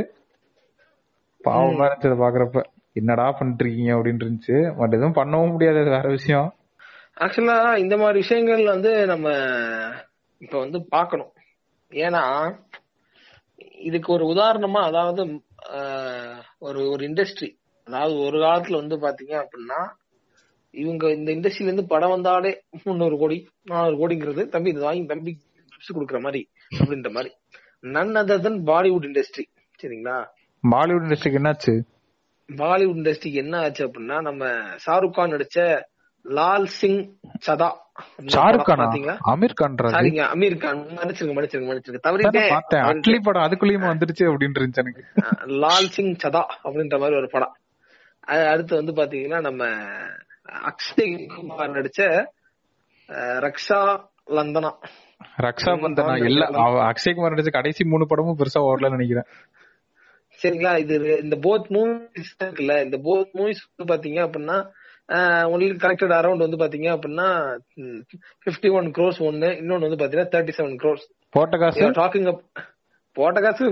பாவமா இருந்துச்சு அதை பாக்குறப்ப என்னடா பண்ணிட்டு இருக்கீங்க அப்படின்னு இருந்துச்சு பட் எதுவும் பண்ணவும் முடியாது அது வேற விஷயம் ஆக்சுவலா இந்த மாதிரி விஷயங்கள் வந்து நம்ம இப்ப வந்து பார்க்கணும் ஏன்னா இதுக்கு ஒரு உதாரணமா அதாவது ஆஹ், ஒரு ஒரு இண்டஸ்ட்ரி அதாவது ஒரு காலத்துல வந்து பாத்தீங்க அப்படின்னா இவங்க இந்த இண்டஸ்ட்ரியில இருந்து படம் வந்தாலே முந்நூறு கோடி நானூறு கோடிங்கிறது தம்பி இது வாங்கி தம்பி gift கொடுக்குற மாதிரி அப்படின்ற மாதிரி none other than Bollywood industry சரிங்களா பாலிவுட் இண்டஸ்ட்ரிக்கு என்னாச்சு பாலிவுட் இண்டஸ்ட்ரிக்கு என்ன ஆச்சு அப்படின்னா நம்ம ஷாருக் கான் நடிச்ச லால் சிங் சதா அப்படின்ற ஷாருக் படம் கானா பாத்தீங்களா அமீர் கான்ரா அது? சாரிங்க அமீர் கான் மன்னிச்சிருங்க மன்னிச்சிருங்க மன்னிச்சிருங்க அதான் தவறிட்டேன் நான் பார்த்தேன் அட்லி படம் அதுக்குள்ளேயும் வந்துருச்சு அப்படின்னு இருந்துச்சு எனக்கு அஹ் லால் சிங் சதா அப்படின்ற மாதிரி ஒரு படம் அது அடுத்து வந்து பாத்தீங்கன்னா நம்ம அக்ஷய் குமார் நடிச்ச அஹ், ரக்ஷா லந்தனா ரக்ஷா பந்தனா எல்லா அவ- அக்ஷய்குமார் நடிச்ச கடைசி மூணு படமும் பெருசா ஓடலன்னு நினைக்கிறேன் சரிங்களா இது இந்த போத் மூவிஸ் இருக்குல்ல இந்த போத் மூவிஸ் வந்து பாத்தீங்க அப்படின்னா ஒன்லி கலெக்டட் அரௌண்ட் வந்து பாத்தீங்க அப்படின்னா பிப்டி ஒன் க்ரோஸ் ஒன்னு இன்னொன்னு வந்து பாத்தீங்கன்னா தேர்ட்டி செவன் க்ரோஸ் போட்ட காசு டாக்கிங் அப் போட்ட காசு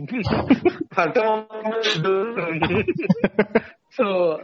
சோ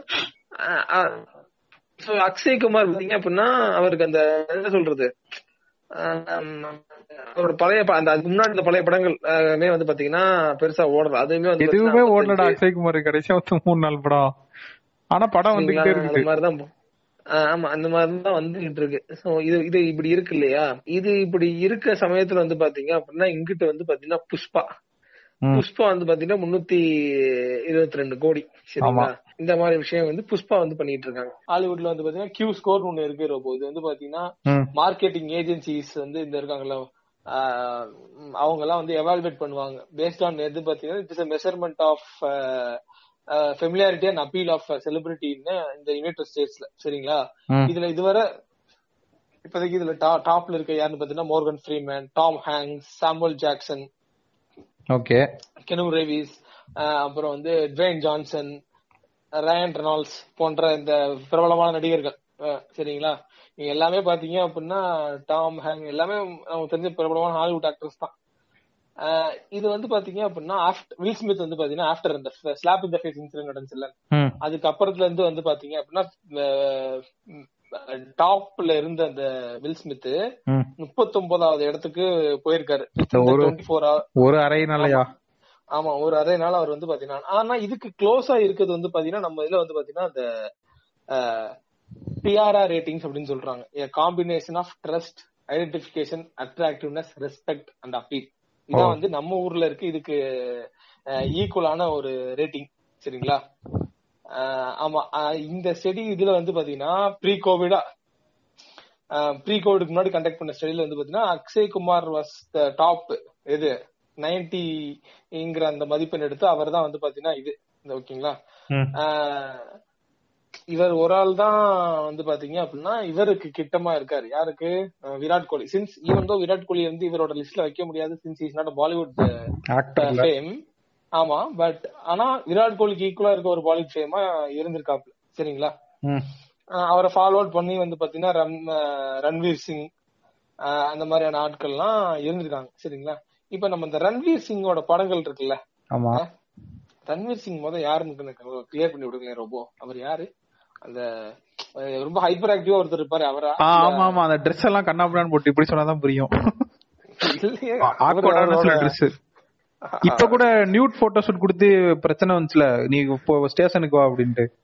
சோ அக்ஷய் குமார் பாத்தீங்க அப்படின்னா அவருக்கு அந்த என்ன சொல்றது ஆம், அவரோட பழைய ப- அந்த அதுக்கு முன்னாடி இந்த பழைய படங்கள் எல்லாமே வந்து பாத்தீங்கன்னா பெருசா ஓடல அதுவுமே வந்து எதுவுமே பாத்தீங்கன்னா ஓடலடா அக்ஷய்குமார் கடைசியா மொத்தம் மூணு நாள் படம் ஆனா படம் வந்துகிட்டே சரிங்களா? அந்த இருக்குது மாதிரிதான் போ- ஆஹ் ஆமா அந்த மாதிரிதான் வந்துகிட்டு இருக்கு சோ இது இது இப்படி இருக்கு இல்லையா இது இப்படி இருக்க சமயத்துல வந்து பாத்தீங்க அப்படின்னா இங்கிட்ட வந்து பாத்தீங்கன்னா புஷ்பா ம். புஷ்பா வந்து பாத்தீங்கன்னா முன்னூத்தி இருபத்தி ரெண்டு கோடி சரிங்களா இந்த மாதிரி விஷயம் வந்து புஷ்பா வந்து பண்ணிட்டு இருக்காங்க ஹாலிவுட்ல வந்து பாத்தீங்கன்னா கியூ ஸ்கோர் ஒண்ணு இருக்கு ரொம்ப இது வந்து பாத்தீங்கன்னா ம். மார்க்கெட்டிங் ஏஜென்சிஸ் வந்து இந்த இருக்காங்கல்ல ஆஹ் உம் அவங்க எல்லாம் வந்து எவாலுவேட் பண்ணுவாங்க பேஸ்ட் ஆன் எது பாத்தீங்கன்னா it's measurement of familiarity and appeal of செலிபிரிட்டின்னு இந்த யுனைடெட் ஸ்டேட்ஸ்ல சரிங்களா ம். இதுல இதுவரை இப்போதைக்கு இதுல டாப்ல இருக்க யாருன்னு பாத்தீங்கன்னா Morgan Freeman Tom Hanks Samuel Jackson okay Keanu Reeves அப்புறம் வந்து ட்வேன் ஜான்சன் ரயன் ரெனால்ட்ஸ் போன்ற இந்த பிரபலமான நடிகர்கள் அஹ் சரிங்களா நீங்க எல்லாமே பாத்தீங்க அப்படின்னா டாம் ஹேங் எல்லாமே நமக்கு தெரிஞ்ச பிரபலமான ஹாலிவுட் ஆக்டர்ஸ் தான் அஹ் இது வந்து பாத்தீங்க அப்படின்னா ஆஃப்டர் வில் ஸ்மித் வந்து பாத்தீங்கன்னா ஆஃப்டர் இந்த ஸ்லாப் இந்த ஃபேஸ் இன்சிடென்ட் நடந்துச்சுல்ல ம். அதுக்கு அப்புறத்துல இருந்து வந்து பாத்தீங்க அப்படின்னா டாப்ல இருந்த அந்த வில் ஸ்மித் ம். முப்பத்தொன்பதாவது இடத்துக்கு போயிருக்காரு ஒரு- டுவெண்ட்டி ஃபோர் ஹவர் ஒரு அரை நாளையா ஆமா ஒரு அரை நாள் அவர் வந்து பாத்தீங்கன்னா ஆனா இதுக்கு க்ளோஸா இருக்கிறது வந்து பாத்தீங்கன்னா நம்ம இதுல வந்து பாத்தீங்கன்னா அந்த பிஆர்ஆர் ரேட்டிங்ஸ் அப்படின்னு சொல்றாங்க combination of trust identification attractiveness respect and appeal இதான் வந்து நம்ம ஊர்ல இருக்கு இதுக்கு ஈக்குவலான ஒரு ரேட்டிங் சரிங்களா அஹ் ஆமா அஹ் இந்த ஸ்டடி இதுல வந்து பாத்தீங்கன்னா ப்ரீ கோவிடா ப்ரீ கோவிடுக்கு முன்னாடி கண்டக்ட் பண்ண ஸ்டடியில வந்து பாத்தீங்கன்னா Akshay Kumar was the top இது நைன்டிங்கிற அந்த மதிப்பெண் எடுத்து அவர் தான் வந்து பாத்தீங்கன்னா இது இந்த ஓகேங்களா ம். ஆஹ் இவர் ஒரு ஆள் தான் வந்து பாத்தீங்க அப்படின்னா இவருக்கு கிட்டமா இருக்காரு யாருக்கு அஹ் Virat Kohli since even though Virat Kohli வந்து இவரோட லிஸ்ட்ல வைக்க முடியாது சின்ஸ் இஸ் நாட் பாலிவுட் ஆக்டர்ல ஃபேம் ஆமா பட் ஆனா விராட் கோலிக்கு ஈக்குவலா இருக்க ஒரு பாலிவுட் ஃபேமா இருந்திருக்காப்ல சரிங்களா ம். ஆஹ் அவரை ஃபாலோ அவுட் பண்ணி வந்து பாத்தீங்கன்னா ரம் ஆஹ் ரன்வீர் சிங் ஆஹ் அந்த மாதிரியான ஆட்கள்லாம் இருந்திருக்காங்க சரிங்களா இப்ப நம்ம இந்த ரன்வீர் சிங்கோட படங்கள் இருக்குல்ல ஆமா ரன்வீர் சிங் முத யாருன்னு கிளியர் பண்ணி விடுங்க ரொம்ப அவர் யாரு அந்த அஹ் ரொம்ப ஹைப்பர் ஆக்டிவா ஒருத்தர் இருப்பாரு அவரா ஆ, ஆமா ஆமா அந்த ட்ரெஸ் எல்லாம் கண்ணாபுரான்னு போட்டு இப்படி சொன்னாதான் புரியும் இல்லையே, அவரு ஆக்வர்டான சில அவரோட- ட்ரெஸ் இப்ப கூட நியூட் போட்டோ ஷூட் கொடுத்து பிரச்சனை வந்துச்சுல நீ இப்போ ஸ்டேஷனுக்கு வா அப்படின்ட்டு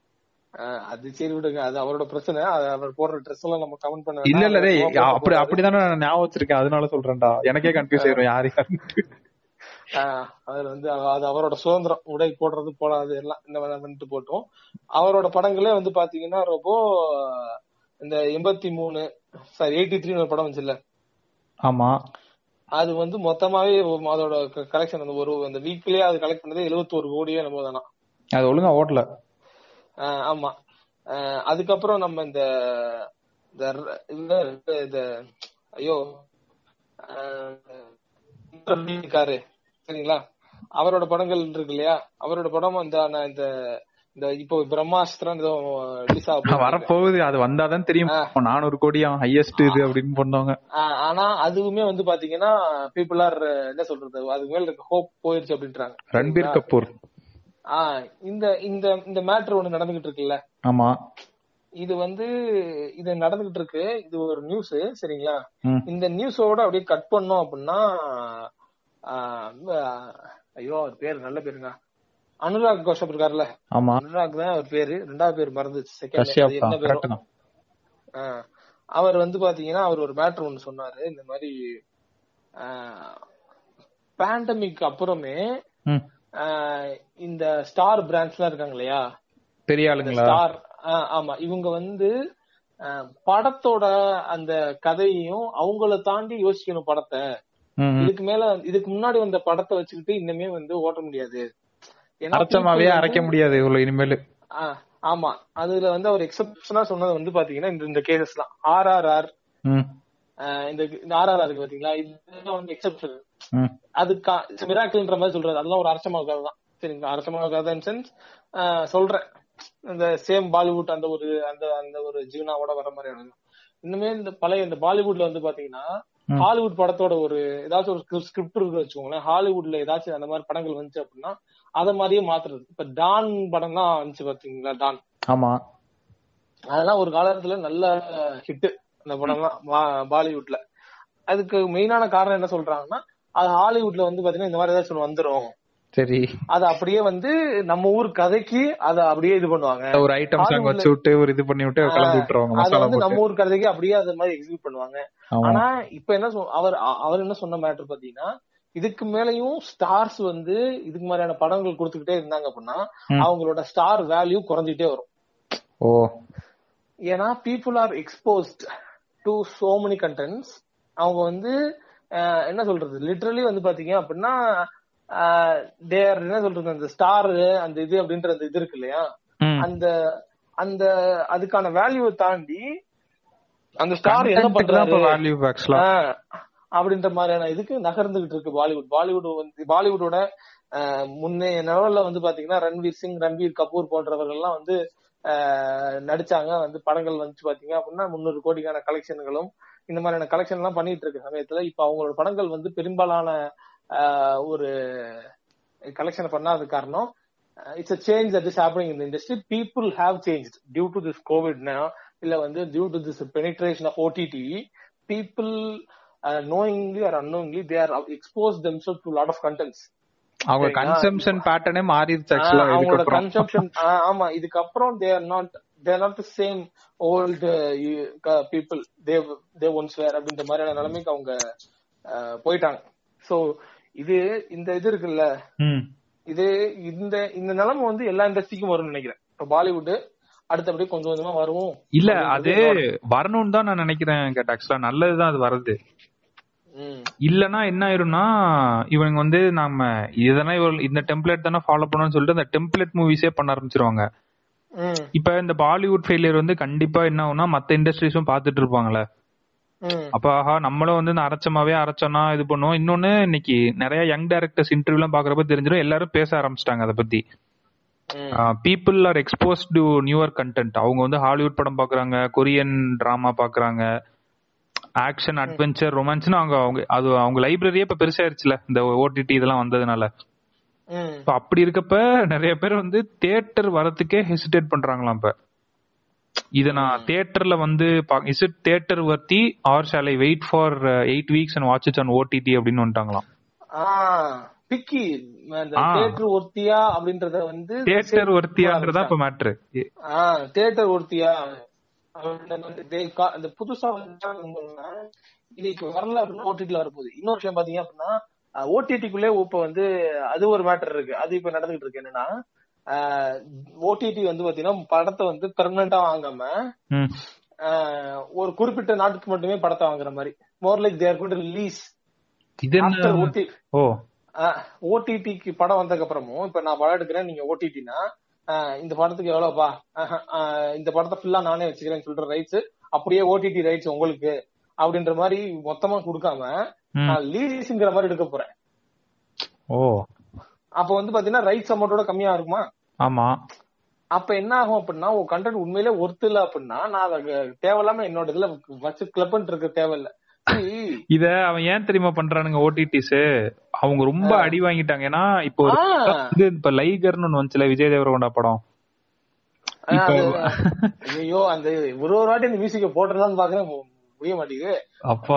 ஆஹ் அது சரி விடுங்க அது அவரோட பிரச்சனை அது அவர் போடுற ட்ரெஸ் எல்லாம் நம்ம கமெண்ட் பண்ண இல்ல இல்ல வேண்டாம். டேய் அவர் கோவப்பட அப்படி போறாரு. அப்படிதானே நான் ஞாபகம் வச்சிருக்கேன் அதனால சொல்றேன்டா எனக்கே கன்ஃபியூஸ் ஆயிரும் யாரு யாருன்னு ஆஹ் அதுல வந்து அவ- அது அவரோட சுதந்திரம் உடை போடுறது போடாது எல்லாம் இந்த வந்துட்டு போட்டோம் அவரோட படங்களே வந்து பாத்தீங்கன்னா ரொம்ப இந்த எண்பத்தி மூணு சாரி எயிட்டி த்ரீ ஒரு படம் வந்துச்சுல்ல ஆமா அது வந்து மொத்தமாவே ஒரு- அதோட கலெக்ஷன் அந்த ஒரு அந்த வீக்லயே அது கலெக்ட் பண்ணது 71 கோடியே நம்ம தானா அது ஒழுங்கா ஓட்டல ஆஹ் ஆமா ஆஹ் அதுக்கப்புறம் நம்ம இந்த இந்த ர- இந்த இந்த ஐயோ ஆஹ் இருக்காரு சரிங்களா அவரோட படங்கள் இருக்கு இல்லையா அவரோட படம் இந்த நான் இந்த இந்த இப்போ பிரம்மாஸ்திரம் ஏதோ ரிலீஸ் ஆக போகுது. வரப்போகுது அது வந்தாதான் தெரியும் நானூறு கோடியா ஹையஸ்ட் இது அப்படின்னு பண்ணாங்க ஆஹ் ஆனா அதுவுமே வந்து பாத்தீங்கன்னா பீப்புள் ஆர் என்ன சொல்றது அதுக்கு மேல இருக்க ஹோப் போயிருச்சு அப்படின்றாங்க ரன்பீர் கபூர் ஆஹ் இந்த இந்த இந்த மேட்ரு ஒண்ணு நடந்துகிட்டு இருக்குல்ல ஆமா இது வந்து இது நடந்துகிட்டு இருக்கு இது ஒரு நியூஸ் சரிங்களா ம். இந்த நியூஸோட அப்படியே கட் பண்ணோம் அப்படின்னா ஆஹ் ஆஹ் ஐயோ அவர் பேர் நல்ல பேருங்க அனுராக் கோஷப் இருக்காருல்ல ஆமா அனுராக் தான் அவர் பேரு ரெண்டாவது பேர் மறந்துச்சு செகண்ட் கஷ்யப் என்ன தான் பேரும் கரெக்ட் தான் ஆஹ் அவர் வந்து பாத்தீங்கன்னா அவர் ஒரு மேட்ரு ஒண்ணு சொன்னாரு இந்த மாதிரி பேண்டமிக் அப்புறமே ம். ஆஹ் இந்த ஸ்டார் பிராண்ட்ஸ் எல்லாம் இருக்காங்க இல்லையா பெரிய இந்த ஆளுங்களா ஸ்டார் ஆமா இவங்க வந்து ஆஹ் படத்தோட அந்த கதையையும் அவங்கள தாண்டி யோசிக்கணும் படத்தை ம், ம். இதுக்கு மேல இதுக்கு முன்னாடி வந்த படத்தை வச்சுக்கிட்டு இன்னுமே வந்து ஓட்ட முடியாது ஏன்னா அரைச்சமாவே people அரைக்க வந்து- முடியாது இவ்வளவு இனிமேல் ஆ, ஆமா அதுல வந்து அவர் எக்ஸப்ஷனா சொன்னது வந்து பாத்தீங்கன்னா இந்த இந்த கேசஸ்லாம் ஆர்ஆர்ஆர் ம் இந்த ஆர்ஆர்ஆர் இருக்கு பாத்தீங்களா இதெல்லாம் வந்து எக்ஸப்ஷன் ம் அது மிராக்கிள்ன்ற மாதிரி சொல்றது அதெல்லாம் ஒரு அரசமாக கதை தான் சரிங்களா அரசமாக கதை சென்ஸ் சொல்றேன் இந்த சேம் பாலிவுட் அந்த ஒரு அந்த அந்த ஒரு ஜீவனாவோட வர மாதிரியான இன்னுமே இந்த பழைய இந்த பாலிவுட்ல வந்து பாத்தீங்கன்னா ம். ஹாலிவுட் படத்தோட ஒரு ஏதாச்சும் ஒரு ஸ்கிரிப்ட் இருக்கு வச்சுக்கோங்களேன் ஹாலிவுட்ல ஏதாச்சும் அந்த மாதிரி படங்கள் வந்துச்சு அப்படின்னா அத மாதிரியே மாத்துறது இப்ப டான் படம் தான் வந்துச்சு பாத்தீங்களா டான் ஆமா அதெல்லாம் ஒரு காலத்துல நல்ல ஹிட் அந்த படம்லாம் பா- பாலிவுட்ல அதுக்கு மெயினான காரணம் என்ன சொல்றாங்கன்னா அது ஹாலிவுட்ல வந்து பாத்தீங்கன்னா இந்த மாதிரி ஏதாச்சும் ஒண்ணு வந்துரும் சரி அது அப்படியே வந்து நம்ம ஊர் கதைக்கு அத அப்படியே இது பண்ணுவாங்க ஒரு ஐட்டம் சாங் Hollywoodல- வச்சு விட்டு ஒரு இது பண்ணி விட்டு கலந்து விட்டுருவாங்க அத மசாலா வந்து போட்டு நம்ம ஊர் கதைக்கு அப்படியே அது மாதிரி எக்ஸிக்யூட் பண்ணுவாங்க ஆமா ஆனா இப்ப என்ன சொ- அவர் அ- அவர் என்ன சொன்ன மேட்டர் பாத்தீங்கன்னா இதுக்கு மேலயும் ஸ்டார்ஸ் வந்து இதுக்கு மாதிரியான படங்கள் கொடுத்துக்கிட்டே இருந்தாங்க அப்படின்னா ம். அவங்களோட ஸ்டார் வேல்யூ குறைஞ்சிட்டே வரும் ஓ ஏன்னா people are exposed to so many contents அவங்க வந்து அஹ், என்ன சொல்றது லிட்ரலி வந்து பாத்தீங்க அப்படின்னா தேர் என்ன சொல்றது அந்த ஸ்டார் அந்த இது அப்படின்ற அந்த இது இருக்கு இல்லையா ம் அந்த அந்த அதுக்கான வேல்யூவை தாண்டி அந்த ஸ்டார் என்ன Content தான் இப்ப பண்றாரு வேல்யூ ஆக்சுவலா ஆஹ் அப்படின்ற மாதிரியான இதுக்கு நகர்ந்துகிட்டு இருக்கு பாலிவுட் பாலிவுட் வந்து பாலிவுட்டோட ஆஹ் முன்னைய நிலவுல வந்து பாத்தீங்கன்னா ரன்வீர் சிங் ரன்வீர் கபூர் போன்றவர்கள் எல்லாம் வந்து ஆஹ் நடிச்சாங்க வந்து படங்கள் வந்து பாத்தீங்க அப்படின்னா முந்நூறு கோடிக்கான கலெக்ஷன்களும் இந்த மாதிரியான கலெக்ஷன் எல்லாம் பண்ணிட்டு இருக்க சமயத்துல இப்ப அவங்களோட படங்கள் வந்து பெரும்பாலான ஆஹ் ஒரு கலெக்ஷன் பண்ணாத காரணம் it's a change that is happening in the industry people have changed due to this covid now இல்ல வந்து due to this penetration of ott people uh, knowingly or unknowingly they are exposed themselves to a lot of contents அவங்க சரிங்களா? Consumption பேட்டர்னே மாறிடுச்சு ஆஹ் ஆக்சுவலா அவங்களோட இதுக்கப்புறம் consumption ஆமா இதுக்கப்புறம் they are not they are not the same old people they they ones were அப்படின்ற மாதிரியான நிலைமைக்கு அவங்க ஆஹ் போயிட்டாங்க சோ இது இந்த இது இருக்குல்ல ம் இது இந்த இந்த நிலைமை வந்து எல்லா இண்டஸ்ட்ரிக்கும் வரும்னு நினைக்கிறேன் இப்ப பாலிவுட் அடுத்தபடி கொஞ்சம் கொஞ்சமா வரும் இல்ல அது வரணும்னு தான் நான் நினைக்கிறேன் கேட்ட ஆக்சுவலா நல்லதுதான் அது வருது ம், இல்லனா என்ன ஆயிரும்னா இவங்க வந்து நாம இதெல்லாம் இவங்க- இந்த டெம்ப்ளேட் தானே ஃபாலோ பண்ணணும்னு சொல்லிட்டு அந்த டெம்ப்ளேட் மூவிஸே பண்ண ஆரம்பிச்சிருவாங்க ம், இப்ப இந்த பாலிவுட் ஃபெயிலியர் வந்து கண்டிப்பா என்ன ஆகும்னா மத்த இண்டஸ்ட்ரீஸும் பாத்துட்டு இருப்பாங்கல்ல ம், அப்ப ஆஹா நம்மளும் வந்து இந்த அரைச்சமாவே அரைச்சோம்னா இது பண்ணுவோம் இன்னொன்னு இன்னைக்கு நிறைய யங் டைரக்டர்ஸ் இன்டர்வியூ எல்லாம் பாக்குறப்ப தெரிஞ்சிடும் எல்லாரும் பேச ஆரம்பிச்சிட்டாங்க அதை பத்தி ம், people are expose to newer content அவங்க வந்து ஹாலிவுட் படம் பாக்குறாங்க கொரியன் டிராமா பாக்குறாங்க ஆக்ஷன் அட்வென்ச்சர் ரொமான்ஸ்னு அவங்க அவங்க அது அவங்க லைப்ரரியே இப்ப பெருசாயிருச்சுல இந்த ஓடிடி இதெல்லாம் வந்ததுனால ம். இப்ப அப்படி இருக்கப்ப நிறைய பேர் வந்து தியேட்டர் வரதுக்கே ஹெசிடேட் பண்றாங்களாம் இப்ப இத நான் தியேட்டர்ல வந்து is it theatre worthy or shall I wait for eight weeks and watch it on OTT அப்படின்னு வந்துட்டாங்களாம் ஆ பிக்கி அந்த ஆ. தியேட்டர் ஒர்த்தியா அப்படின்றத வந்து தியேட்டர் ஒருத்தியான்றதா இப்ப மேட்ரு தியேட்டர் ஒர்த்தியா அப்படின்றத வந்து they ca- அந்த புதுசா வந்து இது இப்ப வரல அப்படின்னா ஓடிடில வரப்போகுது இன்னொரு விஷயம் பாத்தீங்க அப்படின்னா ஓடிடிக்குள்ளே இப்ப வந்து அது ஒரு மேட்டர் இருக்கு அது இப்ப நடந்துகிட்டு இருக்கு என்னன்னா ஓடிடி வந்து பாத்தீங்கன்னா படத்தை வந்து பெர்மனண்டா வாங்காம ஆஹ், ஒரு குறிப்பிட்ட நாட்டுக்கு மட்டுமே படத்தை வாங்குற மாதிரி more like their good release இது ஆஃப்டர் என்ன ஓடி ஓ ஓடிடிக்கு படம் வந்ததுக்கு அப்புறமும் இப்ப நான் படம் எடுக்கிறேன் நீங்க ஓடிடினா இந்த படத்துக்கு எவ்வளவுப்பா ஆஹ், ஆஹ், இந்த படத்தை ஃபுல்லா நானே வச்சுக்கிறேன்னு சொல்ற ரைட்ஸ் அப்படியே ஓடிடி ரைட்ஸ் உங்களுக்கு அப்படின்ற மாதிரி மொத்தமா கொடுக்காம ம். நான் லீசிங்கிற மாதிரி எடுக்க போறேன் ஓ அப்ப வந்து பாத்தீங்கன்னா ரைட்ஸ் அமௌண்டோட கம்மியா இருக்குமா ஆமா அப்ப என்ன ஆகும் அப்படின்னா உன் கண்டென்ட் உண்மையிலே ஒர்த்து இல்ல அப்படின்னா நான் அதை தேவையில்லாம என்னோட இதுல வச்சு கிளப்ன்ட்டு இருக்க தேவையில்ல சரி, இத அவன் ஏன் தெரியுமா பண்றானுங்க ஓடிடிஸ் அவங்க ரொம்ப அடி வாங்கிட்டாங்க ஏன்னா இப்போ ஒரு ஆ. படம் வந்து இப்ப லைகர்னு ஒண்ணு வந்துச்சுல விஜய் தேவரகொண்டா படம் இப்போ அது- ஐயோ அந்த ஒரு ஒரு வாட்டி இந்த மியூசிக்க போட்டுடலாம்னு பாக்குறேன் மு- முடிய மாட்டேங்குது அப்பா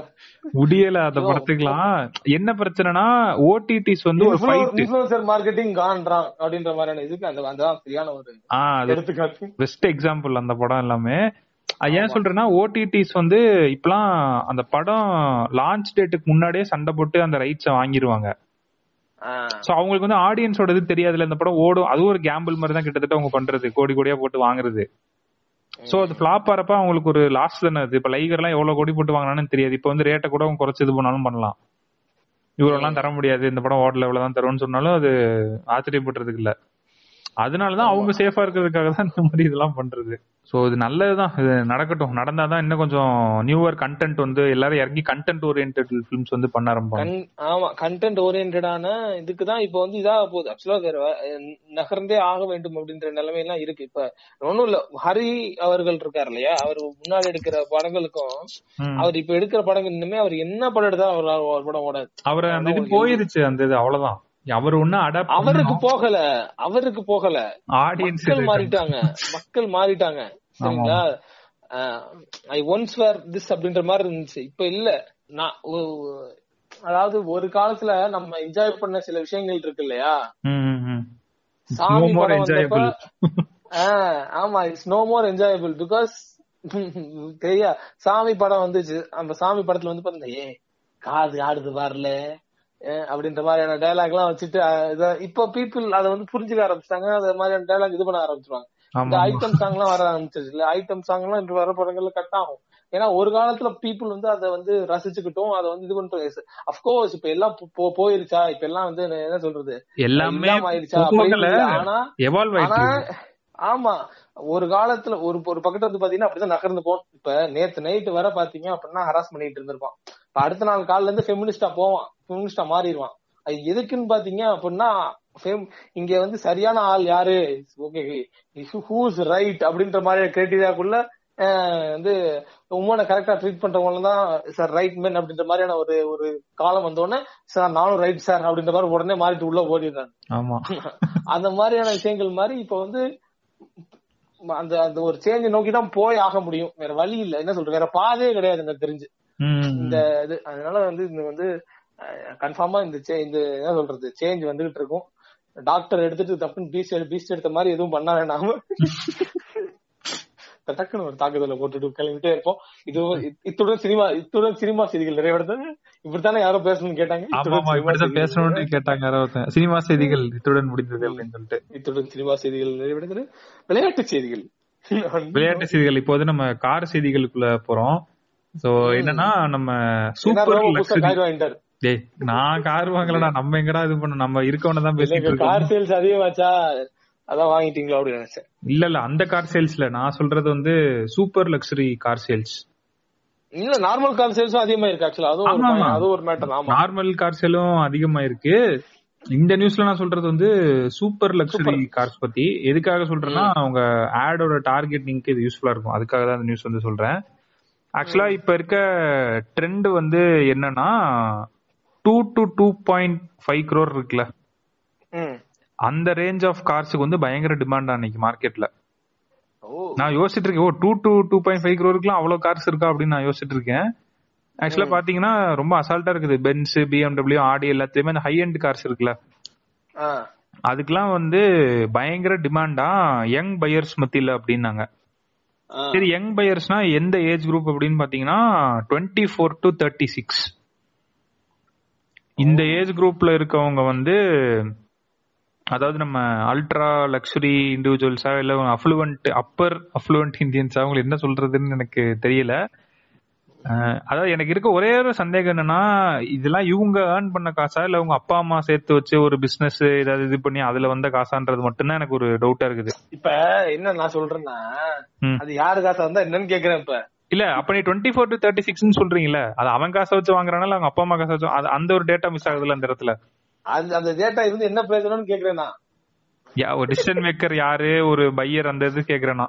முடியல அந்த படத்துக்குலாம் என்ன பிரச்சனைனா ஓடிடிஸ் வந்து ஒரு ஃபைட் இன்ஃபுளுசர் மார்க்கெட்டிங் காண்றான் அப்படின்ற மாதிரியான இதுக்கு அந்த அதான் சரியான ஒரு ஆஹ் அது எடுத்துக்காட்டு பெஸ்ட் எக்ஸாம்பிள் அந்த படம் எல்லாமே அது ஏன் சொல்றேன்னா ஓடிடிஸ் வந்து இப்பலாம் அந்த படம் லான்ச் டேட்டுக்கு முன்னாடியே சண்டை போட்டு அந்த ரைட்ஸ வாங்கிருவாங்க ஆஹ் சோ அவங்களுக்கு வந்து ஆடியன்ஸோட இது தெரியாதுல இந்த படம் ஓடும் அது ஒரு கேம்பிள் மாதிரி தான் கிட்டத்தட்ட அவங்க பண்றது கோடி கோடியா போட்டு வாங்குறது சோ அது ஃபிளாப் ஆறப்ப அவங்களுக்கு ஒரு லாஸ் தானே அது இப்ப லைகர் எல்லாம் எவ்வளவு கோடி போட்டு வாங்கினான்னு தெரியாது இப்ப வந்து ரேட்டை கூட அவங்க குறைச்சு இது பண்ணாலும் பண்ணலாம் இவ்வளவுலாம் தர முடியாது இந்த படம் ஓடல இவ்வளவுதான் தரும்னு சொன்னாலும் அது ஆச்சரியப்படுறதுக்கு இல்ல அதனாலதான் அவங்க சேஃபா இருக்கிறதுக்காக தான் இந்த மாதிரி இதெல்லாம் பண்றது சோ இது நல்லதுதான் இது நடக்கட்டும் நடந்தாதான் இன்னும் கொஞ்சம் நியூவர் கண்டென்ட் வந்து எல்லாரும் இறங்கி கண்டென்ட் ஓரியன்ட் ஃபிலிம்ஸ் வந்து பண்ண ஆரம்பிப்பாங்க கன்- ஆமா கண்டென்ட் ஓரியன்டான இதுக்கு தான் இப்போ வந்து இதாக போகுது ஆக்சுவலா வேற வ- நகர்ந்தே ஆக வேண்டும் அப்படின்ற நிலைமை எல்லாம் இருக்கு இப்ப ஒண்ணும் இல்ல ஹரி அவர்கள் இருக்காரு இல்லையா அவர் முன்னாடி எடுக்கிற படங்களுக்கும் ம். அவர் இப்ப எடுக்கிற படங்கள் இன்னுமே அவர் என்ன படம் எடுத்தா அவர் அவர் படம் ஓடாது அவரை அந்த இது போயிருச்சு அந்த இது அவ்வளவுதான் அவர் ஒண்ணு அவருக்கு அடாப்ட் போகல அவருக்கு போகல ஆடியன்ஸ் மக்கள் மாறிட்டாங்க மக்கள் மாறிட்டாங்க சரிங்களா ஐ ஒன்ஸ் வேர் திஸ் அப்படின்ற மாதிரி இருந்துச்சு இப்ப இல்ல நான் ஒ- அதாவது ஒரு காலத்துல நம்ம என்ஜாய் பண்ண சில விஷயங்கள் இருக்கு இல்லையா சாமி மோர் படம் என்ஜாயபிள் வந்தப்ப ஆஹ் ஆமா it's no more enjoyable because தெரியா சாமி படம் வந்துச்சு அந்த சாமி படத்துல வந்து பாத்தீங்கன்னா ஏ காது ஆடுது வரல அப்படின்ற மாதிரியான டயலாக் எல்லாம் வச்சுட்டு அஹ், இத- இப்போ பீப்புள் அதை வந்து புரிஞ்சுக்க ஆரம்பிச்சிட்டாங்க அந்த மாதிரியான டயலாக் இது பண்ண ஆரம்பிச்சிருவாங்க இந்த ஆமா ஐட்டம் சாங் எல்லாம் வர ஆரம்பிச்சிருச்சு இல்ல ஐட்டம் சாங் எல்லாம் இப்ப வர படங்கள்ல கட் ஆகும் ஏன்னா ஒரு காலத்துல பீப்புள் வந்து அதை வந்து ரசிச்சுக்கிட்டும் அதை வந்து இது பண்ணிட்டு அப்கோர்ஸ் இப்ப எல்லாம் போ- போ- போயிருச்சா இப்ப எல்லாம் வந்து என்ன சொல்றது எல்லாமே இல்லாம ஆயிடுச்சா போகல அப்படின்னு இல்ல. ஆனா எவால்வ் ஆனா ஆயிட்டு ஆமா ஒரு காலத்துல ஒரு ஒரு பக்கத்துல வந்து பாத்தீங்கன்னா அப்படிதான் நகர்ந்து போகும் இப்ப நேத்து நைட் வர பாத்தீங்க அப்படின்னா ஹராஸ் பண்ணிட்டு இருந்திருப்பான் இப்ப அடுத்த நாள் காலைல இருந்து ஃபெமினிஸ்டா போவான் ஃபெமினிஸ்டா மாறிடுவான் அது எதுக்குன்னு பாத்தீங்க அப்படின்னா fem- இங்க வந்து சரியான ஆள் யாரு ஓகே ஹூஸ் ரைட் அப்படின்ற மாதிரி கிரைட்டீரியாக்குள்ள வந்து உமனை கரெக்டா ட்ரீட் பண்றவங்க தான் சார் ரைட் மேன் அப்படின்ற மாதிரியான ஒரு ஒரு காலம் வந்தோடனே சார் நானும் ரைட் சார் அப்படின்ற மாதிரி உடனே மாறிட்டு உள்ள ஓடிடுறாங்க ஆமா அந்த மாதிரியான விஷயங்கள் மாதிரி இப்ப வந்து அந்த அந்த ஒரு சேஞ்ச் நோக்கி தான் போய் ஆக முடியும் வேற வழி இல்ல என்ன சொல்றது வேற பாதையே கிடையாது எனக்கு தெரிஞ்சு ம். இந்த இது அதனால வந்து இந்த வந்து கன்ஃபார்மா இந்த cha- இந்த என்ன சொல்றது சேஞ்ச் வந்துகிட்டு இருக்கும் டாக்டர் எடுத்துட்டு தப்புன்னு பீஸ் பீஸ் எடுத்த மாதிரி எதுவும் பண்ண வேணாம டக்குன்னு ஒரு தாக்குதலை போட்டுட்டு கிளம்பிட்டே இருப்போம் இது இத்துடன் சினிமா இத்துடன் சினிமா செய்திகள் நிறைவடைந்தது இப்படித்தானே யாரோ பேசணும்னு கேட்டாங்க ஆமா இத்துடன் ஆமா சினிமா இப்படிதான் செய்திகள் பேசணும்னு கேட்டாங்க யாரோ ஒருத்தன். சினிமா செய்திகள் இத்துடன் முடிந்தது அப்படின்னு சொல்லிட்டு இத்துடன் சினிமா செய்திகள் நிறைவடைந்தது விளையாட்டு செய்திகள் விளையாட்டு செய்திகள் இப்போ வந்து நம்ம கார் செய்திகளுக்குள்ள போறோம் சோ என்னன்னா நம்ம ஏன்னா சூப்பர் ரோபோ புதுசா லக்ஸரி கார் வாங்கிட்டாரு டேய் நான் கார் வாங்கலடா நம்ம எங்கடா இது பண்ண நம்ம இருக்கவன தான் பேசிட்டு இல்லைங்க இருக்கோம் கார் சேல்ஸ் அதிகமாச்சா அதான் வாங்கிட்டீங்களா அப்படின்னு நினைச்சேன் இல்ல இல்ல அந்த கார் சேல்ஸ்ல நான் சொல்றது வந்து சூப்பர் லக்ஸரி கார் சேல்ஸ் இல்ல நார்மல் கார் சேல்ஸும் அதிகமா இருக்கு ஆக்சுவலா அதுவும் ஒரு ஆமா, ஆமா. point. அதுவும் ஒரு மேட்டர் ஆமா நார்மல் கார் சேலும் அதிகமா இருக்கு இந்த நியூஸ்ல நான் சொல்றது வந்து சூப்பர் லக்ஸரி கார்ஸ் பத்தி எதுக்காக சொல்றேன்னா அவங்க ஆடோட டார்கெட்டிங்க்கு இது யூஸ்ஃபுல்லா இருக்கும் அதுக்காக தான் இந்த நியூஸ் வந்து சொல்றேன் ஆக்சுவலா இப்ப இருக்க ட்ரெண்ட் வந்து என்னன்னா two to two point five crore இருக்குல்ல ம். அந்த ரேஞ்ச் ஆஃப் கார்ஸுக்கு வந்து பயங்கர டிமாண்ட் அன்னைக்கு மார்க்கெட்ல ஓ நான் யோசிச்சுட்டு இருக்கேன் ஓ two to two point five க்ரோருக்குலாம் அவ்வளவு கார்ஸ் இருக்கா அப்படின்னு நான் யோசிச்சுட்டு இருக்கேன் ஆக்சுவலா பாத்தீங்கன்னா ரொம்ப அசால்ட்டா இருக்குது பென்ஸ் பிஎம்டபிள்யூ ஆடி எல்லாத்துலயுமே அந்த ஹை எண்ட் கார்ஸ் இருக்குல்ல ஆ, அதுக்கெல்லாம் வந்து பயங்கர டிமாண்டா யங் பையர்ஸ் மத்தியில அப்படின்னாங்க ஆ. சரி யங் பையர்ஸ்னா எந்த ஏஜ் குரூப் அப்படின்னு பாத்தீங்கன்னா twenty four to thirty six இந்த ஏஜ் குரூப்ல இருக்கவங்க வந்து அதாவது நம்ம அல்ட்ரா லக்ஸுரி இண்டிவிஜுவல்ஸா இல்ல அஃப்ளூவன்ட் அப்பர் அஃப்ளூவன்ட் இந்தியன்ஸா அவங்களுக்கு என்ன சொல்றதுன்னு எனக்கு தெரியல அஹ் அதாவது எனக்கு இருக்க ஒரே ஒரு சந்தேகம் என்னன்னா இதெல்லாம் இவங்க ஏர்ன் பண்ண காசா இல்ல உங்க அப்பா அம்மா சேர்த்து வச்சு ஒரு பிசினஸ் ஏதாவது இது பண்ணி அதுல வந்த காசான்றது மட்டும்தான் எனக்கு ஒரு டவுட்டா இருக்குது இப்ப என்ன நான் சொல்றேன்னா ம். அது யாரு காசா இருந்தா என்னன்னு கேக்குறேன் இப்ப இல்ல அப்ப நீ twenty four to thirty six சொல்றீங்கல்ல அது அவன் காசை வச்சு வாங்குறானா இல்ல அவங்க அப்பா அம்மா காசை வச்சு அது- அந்த ஒரு டேட்டா மிஸ் ஆகுதுல்ல அந்த இடத்துல அந்த அந்த டேட்டா இருந்து என்ன பிரயோஜனம்னு கேக்குறேன் நான் யா- ஒரு டிசிஷன் மேக்கர் யாரு ஒரு பையர் அந்த இது கேக்குறேனா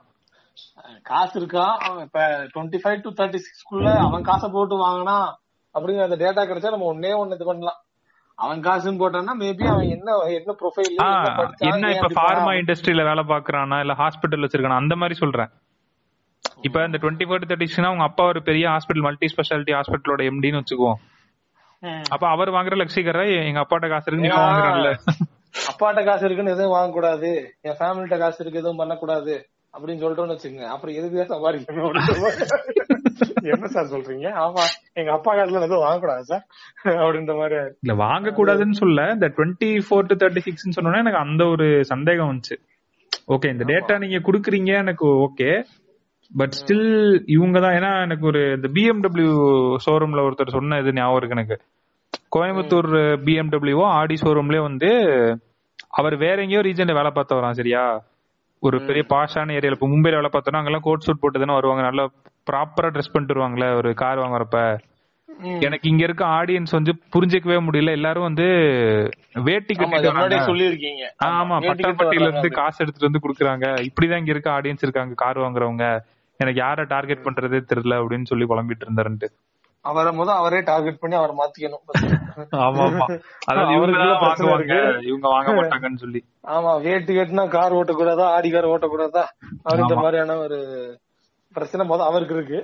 காசு இருக்கா அவன் இப்ப டுவெண்ட்டி ஃபைவ் டு தேர்ட்டி சிக்ஸ்க்குள்ள அவன் காசை போட்டு வாங்கினா அப்படிங்கிற அந்த டேட்டா கிடைச்சா நம்ம ஒன்னே ஒண்ணு இது பண்ணலாம் அவன் காசுன்னு போட்டான்னா மேபி அவன் என்ன என்ன ப்ரொஃபைல் ஆ, என்ன இப்ப ஃபார்மா இண்டஸ்ட்ரியில வேலை பாக்குறானா இல்ல ஹாஸ்பிட்டல் வச்சிருக்கானா அந்த மாதிரி சொல்றேன் இப்ப இந்த டுவெண்ட்டி ஃபோர் டு தேர்ட்டிஸ்னா உங்க அப்பா ஒரு பெரிய ஹாஸ்பிட்டல் மல்டி ஸ்பெஷாலிட்டி ஹாஸ்பிட்டலோட எம்டின்னு வச்சுக்குவோம் அப்ப அவர் வாங்குற லட்சியக்கார எங்க அப்பாட்ட காசு இருக்கு நீங்க ஏன்னா, வாங்குறல அப்பாட்ட காசு இருக்குன்னு எதுவும் வாங்க கூடாது என் ஃபேமிலிட்ட காசு இருக்கு எதுவும் பண்ணக்கூடாது அப்படின்னு சொல்லிட்டோம்னு வச்சுக்கோங்க அப்புறம் எதுக்கு சம்பாதிக்கணும் அப்படின்ற மாதிரி. என்ன சார் சொல்றீங்க ஆமா எங்க அப்பா காசுல எதுவும் வாங்கக்கூடாது சார் அப்படின்ற மாதிரி ஆயிரும். இல்ல வாங்க கூடாதுன்னு சொல்ல இந்த twenty four to thirty six சொன்னோன்னே எனக்கு அந்த ஒரு சந்தேகம் வந்துச்சு ஓகே இந்த டேட்டா நீங்க குடுக்குறீங்க எனக்கு ஓகே பட் ஸ்டில் இவங்க தான் ஏன்னா எனக்கு ஒரு இந்த பிஎம்டபிள்யூ ஷோரூம்ல ஒருத்தர் சொன்ன இது ஞாபகம் இருக்கு எனக்கு கோயம்புத்தூர் பிஎம்டபிள்யூவோ ஆடி ஷோரூம்லயே வந்து அவர் வேற எங்கேயோ ரீஜன்ல வேலை பார்த்து வரான் சரியா ஒரு பெரிய பாஷான ஏரியால இப்ப மும்பைல வேலை பார்த்தோம்னா அங்கெல்லாம் கோட் சூட் போட்டு தானே வருவாங்க நல்லா ப்ராப்பரா ட்ரெஸ் பண்ணிட்டு வருவாங்கல்ல ஒரு கார் வாங்குறப்ப ம். எனக்கு இங்க இருக்க ஆடியன்ஸ் வந்து புரிஞ்சுக்கவே முடியல எல்லாரும் வந்து வேட்டி ஆமா, கட்டிட்டு இதை முன்னாடியே வராங்க. சொல்லியிருக்கீங்க ஆமா வேட்டி கட்டு பட்டாம்பட்டியில வர்றாங்க இருந்து காசு எடுத்துட்டு வந்து குடுக்குறாங்க இப்படிதான் இங்க இருக்க ஆடியன்ஸ் இருக்காங்க கார் வாங்குறவங்க எனக்கு யார டார்கெட் பண்றதே தெரியல அப்படின்னு சொல்லி புலம்பிட்டு இருந்தாருன்ட்டு அவரை முத அவரே டார்கெட் பண்ணி அவரை மாத்திக்கணும் ஆமா ஆமா அதாவது இவங்க அவருக்குள்ள தான் பிரச்சனை வாங்குவாங்க இருக்கு. இவங்க வாங்க மாட்டாங்கன்னு சொல்லி ஆமா வேட்டு கட்டினா கார் ஓட்டக்கூடாதா ஆடி கார் ஓட்டக்கூடாதா அப்படின்ற ஆமா. மாதிரியான ஒரு பிரச்சனை முத அவருக்கு இருக்கு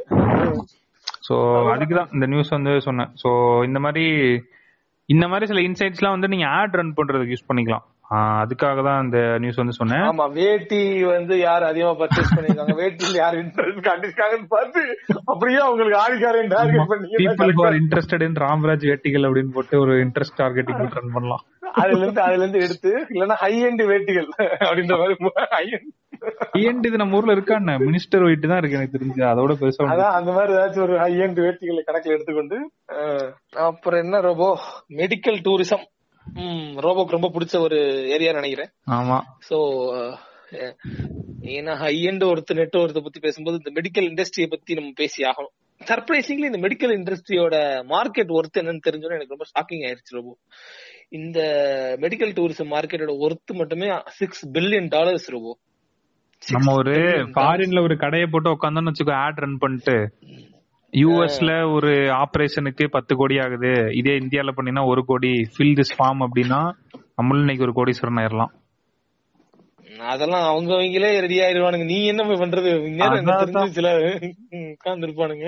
சோ அதுக்குதான் இந்த நியூஸ் வந்து சொன்னேன் சோ இந்த மாதிரி இந்த மாதிரி சில இன்சைட்ஸ்லாம் வந்து நீங்க ஆட் ரன் பண்றதுக்கு யூஸ் பண்ணிக்கலாம் ஆஹ் அதுக்காக தான் இந்த நியூஸ் வந்து சொன்னேன் ஆமா வேட்டி வந்து யார் அதிகமா பர்ச்சேஸ் பண்ணிருக்காங்க வேட்டில யார் இன்ட்ரெஸ்ட் காட்டிருக்காங்கன்னு பார்த்து அப்படியே அவங்களுக்கு ஆடிக்காரையும் டார்கெட் பீப்புள் ஹூ ஆர் பண்ணி இன்ட்ரெஸ்டட் இன் ராம்ராஜ் வேட்டிகள் அப்படின்னு போட்டு ஒரு இன்ட்ரெஸ்ட் டார்கெட்டிங் ரன் பண்ணலாம் அதுல இருந்து அதுல இருந்து எடுத்து இல்லன்னா ஹை எண்ட் வேட்டிகள் அப்படின்ற மாதிரி ஹை ஏன்ட்டு இது நம்ம ஊர்ல இருக்கான்னு மினிஸ்டர் ஒயிட் தான் இருக்கு எனக்கு தெரிஞ்சு அதோட பெருசா ஒண்ணும் அதான் அந்த மாதிரி ஏதாச்சும் ஒரு ஹை எண்ட் வேட்டிகளை கணக்குல எடுத்துக்கொண்டு அஹ், அப்புறம் என்ன ரோபோ மெடிக்கல் டூரிசம் ரோபோக்கு ரொம்ப பிடிச்ச ஒரு ஏரியா நினைக்கிறேன் ஆமா சோ ஏன்னா ஹை எண்ட் ஒருத்தர் நெட் ஒருத்தர் பத்தி பேசும்போது இந்த மெடிக்கல் இண்டஸ்ட்ரியை பத்தி நம்ம பேசி ஆகணும் சர்ப்ரைசிங்லி இந்த மெடிக்கல் இண்டஸ்ட்ரியோட மார்க்கெட் ஒர்த் என்னன்னு தெரிஞ்சோன்னு எனக்கு ரொம்ப ஷாக்கிங் ஆயிருச்சு ரொம்ப இந்த மெடிக்கல் டூரிசம் மார்க்கெட்டோட ஒர்த் மட்டுமே சிக்ஸ் பில்லியன் டாலர்ஸ் ரொம்ப நம்ம ஒரு ஃபாரின்ல ஒரு கடையை போட்டு உட்காந்தோம்னு வச்சுக்கோ ஆட் ரன் பண்ணிட்டு யூஎஸ்ல ஒரு ஆபரேஷனுக்கு பத்து கோடி ஆகுது இதே இந்தியால பண்ணினா ஒரு கோடி ஃபில் திஸ் ஃபார்ம் அப்படின்னா நம்மளும் இன்னைக்கு ஒரு கோடீஸ்வரன் ஆயிரலாம் அதெல்லாம் அவங்க அவங்களே ரெடி ஆயிருவானுங்க நீ என்ன போய் பண்றது இந்நேரம் எனக்கு அதான் தெரிஞ்சு சில உட்கார்ந்து இருப்பானுங்க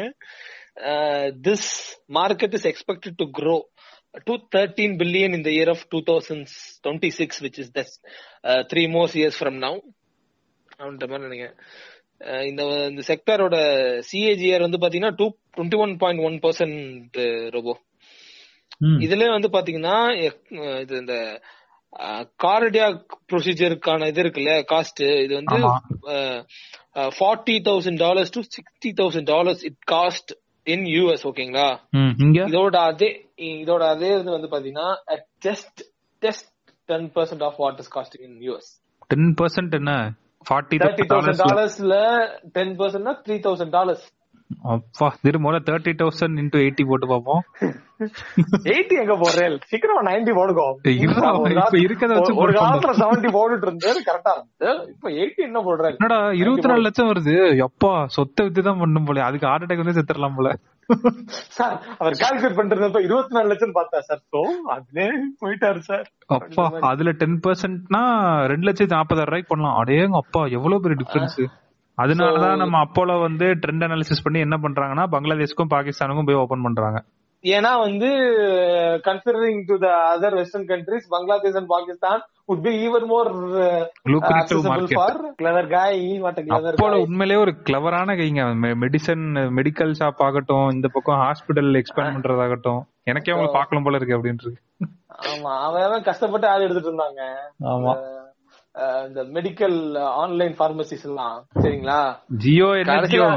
this market is expected to grow to thirteen billion இந்த year of two thousand twenty six which is thus three more years from now அப்படின்ற மாதிரி நினைக்கிறேன் அஹ் இந்த இந்த செக்டரோட சிஏஜிஆர் வந்து பாத்தீங்கன்னா two twenty one point one percent Robo ம். இதுல வந்து பாத்தீங்கன்னா எக்- இது இந்த கார்டியாக் ப்ரொசீஜருக்கான இது இருக்குல்ல காஸ்ட் இது வந்து ஆமா. Forty thousand dollars to sixty thousand dollars it cost in US ஓகேங்களா ம், இங்க இதோட அதே இதோட அதே இது வந்து பாத்தீங்கன்னா just just ten percent of what is cost in US ten percent என்ன ஃபார்ட்டி தேர்ட்டி தௌசண்ட் டாலர்ஸ் டாலர்ஸ்ல டென் பர்சன்ட்னா த்ரீ தௌசண்ட் டாலர்ஸ் அப்பா திரும்ப தேர்ட்டி தௌசண்ட் இன்டூ எயிட்டி போட்டு பார்ப்போம் எயிட்டி எங்க போடுறேன் சீக்கிரமா நைன்டி போடுங்க இருடா, ஒரு இப்ப காலத்துல- இருக்கறத வச்சு ஒரு- ஒரு போட்டு காலத்துல செவன்டி போட்டுட்டு இருந்தது கரெக்டா இருந்தது இப்ப எயிட்டி என்ன போடுறாரு என்னடா இருபத்தி நாலு லட்சம் வருது எப்பா சொத்தை வித்து தான் பண்ணும் போல அதுக்கு ஹார்ட் அட்டாக் வந்து செத்துறலாம் போல சார் அவர் கால்குலேட் பண்றப்ப இருபத்தி நாலு லட்சம் பார்த்தா சார் சோ அதுலயே போயிட்டாரு சார் அப்பா அதுல டென் பர்சன்ட்னா ரெண்டு லட்சத்தி நாற்பதாயிரம் ரூபாய்க்கு பண்ணலாம் அடேங்க அப்பா எவ்வளவு பெரிய டிஃபரன்ஸ் அதனாலதான் நம்ம அப்போலோ வந்து ட்ரெண்ட் அனாலிசிஸ் பண்ணி என்ன பண்றாங்கன்னா பங்களாதேஷ்க்கும் பாகிஸ்தானுக்கும் போய் ஓபன் பண்றாங்க ஏன்னா வந்து considering to the other western countries Bangladesh and Pakistan would be even more uh, Lucrative accessible market. for clever guy what a clever Apollo guy உண்மையிலேயே ஒரு கிளவரான கைங்க மெடிசன் மெடிக்கல் ஷாப் ஆகட்டும் இந்த பக்கம் ஹாஸ்பிடல் எக்ஸ்பேண்ட் பண்றதாகட்டும் எனக்கே அவங்களை பார்க்கலாம் போல இருக்கு அப்படின்ட்டு இருக்கு ஆமா அவன் அவன் கஷ்டப்பட்டு ஆள் எடுத்துட்டு இருந்தாங்க ஆமா அஹ் இந்த மெடிக்கல் ஆன்லைன் பார்மசிஸ் எல்லாம் சரிங்களா ஜியோ என்ன ஜியோ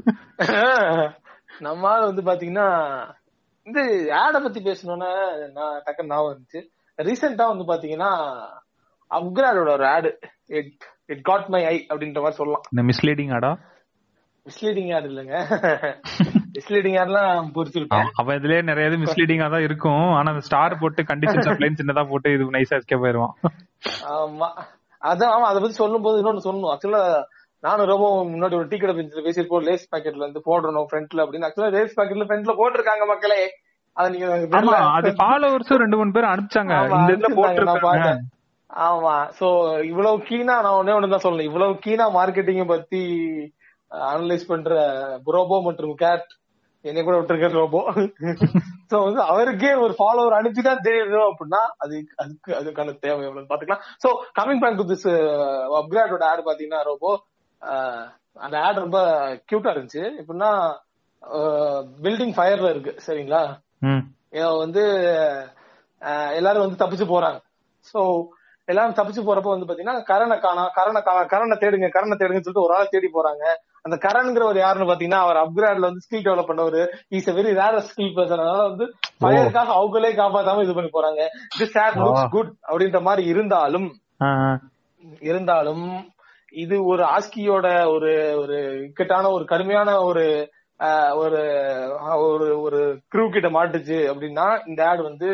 நம்ம ஆள் வந்து பாத்தீங்கன்னா இந்த ஆட பத்தி பேசணும்னா நான் டக்குன்னு ஞாபகம் இருந்துச்சு ரீசெண்டா வந்து பாத்தீங்கன்னா அப்கிராடோட ஒரு ad it it got my eye அப்படின்ற மாதிரி சொல்லலாம் இந்த மிஸ்லீடிங் ஆடா மிஸ்லீடிங் ஆட் இல்லைங்க மிஸ்லீடிங் ஆட்லாம் பொறுத்திருக்கேன் அவன் இதுலயே நிறைய இது மிஸ்லீடிங்கா தான் இருக்கும் ஆனா அந்த ஸ்டார் போட்டு கண்டிஷன்ஸ் அப்ளைன் சின்னதா போட்டு இது நைஸா எஸ்கேப் ஆயிருவான் ஆமா அதான் ஆமா அதை பத்தி சொல்லும் போது இன்னொன்னு சொல்லணும் ஆக்சுவலா நானும் ரொம்ப முன்னாடி ஒரு டீ கடை பெஞ்சில் பேசியிருப்போம் லேஸ் பாக்கெட்ல இருந்து போடணும் ஃப்ரண்ட்ல அப்படின்னு ஆக்சுவலா லேஸ் பாக்கெட்ல ஃப்ரண்ட்ல போட்டிருக்காங்க மக்களே அத நீங்க எனக்கு ஆமா தெரியல. அது ஃபாலோவர்ஸும் ரெண்டு மூணு பேர் அனுப்பிச்சாங்க ஆமா, இந்த இதுல அனுப்பிச்சிருந்தாங்க, நான் போட்டிருக்காங்க பார்த்தேன். ஆமா சோ இவ்வளவு கீனா நான் ஒன்னே ஒண்ணு தான் சொல்லணும் இவ்வளவு கீனா மார்க்கெட்டிங்க பத்தி அனலைஸ் பண்ற ரோபோ மற்றும் கேட் என்னை கூட விட்டுருக்க ரோபோ சோ வந்து அவருக்கே ஒரு ஃபாலோவர் அனுப்பி தான் தெரியும் அப்படின்னா அது அதுக்கு அதுக்கான தேவை எவ்வளவு பாத்துக்கலாம் so coming back to this அப்கிரேடோட ஆட் பாத்தீங்கன்னா ரோபோ அந்த ஆட் ரொம்ப கியூட்டா இருந்துச்சு எப்படின்னா பில்டிங் ஃபயர்ல இருக்கு சரிங்களா ம். ஏதோ வந்து அஹ், எல்லாரும் வந்து தப்பிச்சு போறாங்க சோ எல்லாரும் தப்பிச்சு போறப்ப வந்து பாத்தீங்கன்னா கரணை காணா கரணை காணா கரணை தேடுங்க கரணை தேடுங்கன்னு சொல்லிட்டு ஒரு ஆள் தேடி போறாங்க அந்த கரண்ங்கிறவர் யாருன்னு பாத்தீங்கன்னா அவர் அப்கிரேட்ல வந்து ஸ்கில் டெவலப் பண்ணவர் is a very rare skill person அதனால வந்து ஃபயருக்காக அவங்களே காப்பாத்தாம இது பண்ணி போறாங்க திஸ் ஆட் லுக்ஸ் குட் அப்படின்ற மாதிரி இருந்தாலும் ஆ, ஆ. இருந்தாலும் இது ஒரு ஆஸ்கியோட ஒரு ஒரு இக்கட்டான ஒரு கடுமையான ஒரு ஆஹ், ஒரு ஆஹ், ஒரு ஒரு க்ரூ கிட்ட மாட்டுச்சு அப்படின்னா இந்த ஆட் வந்து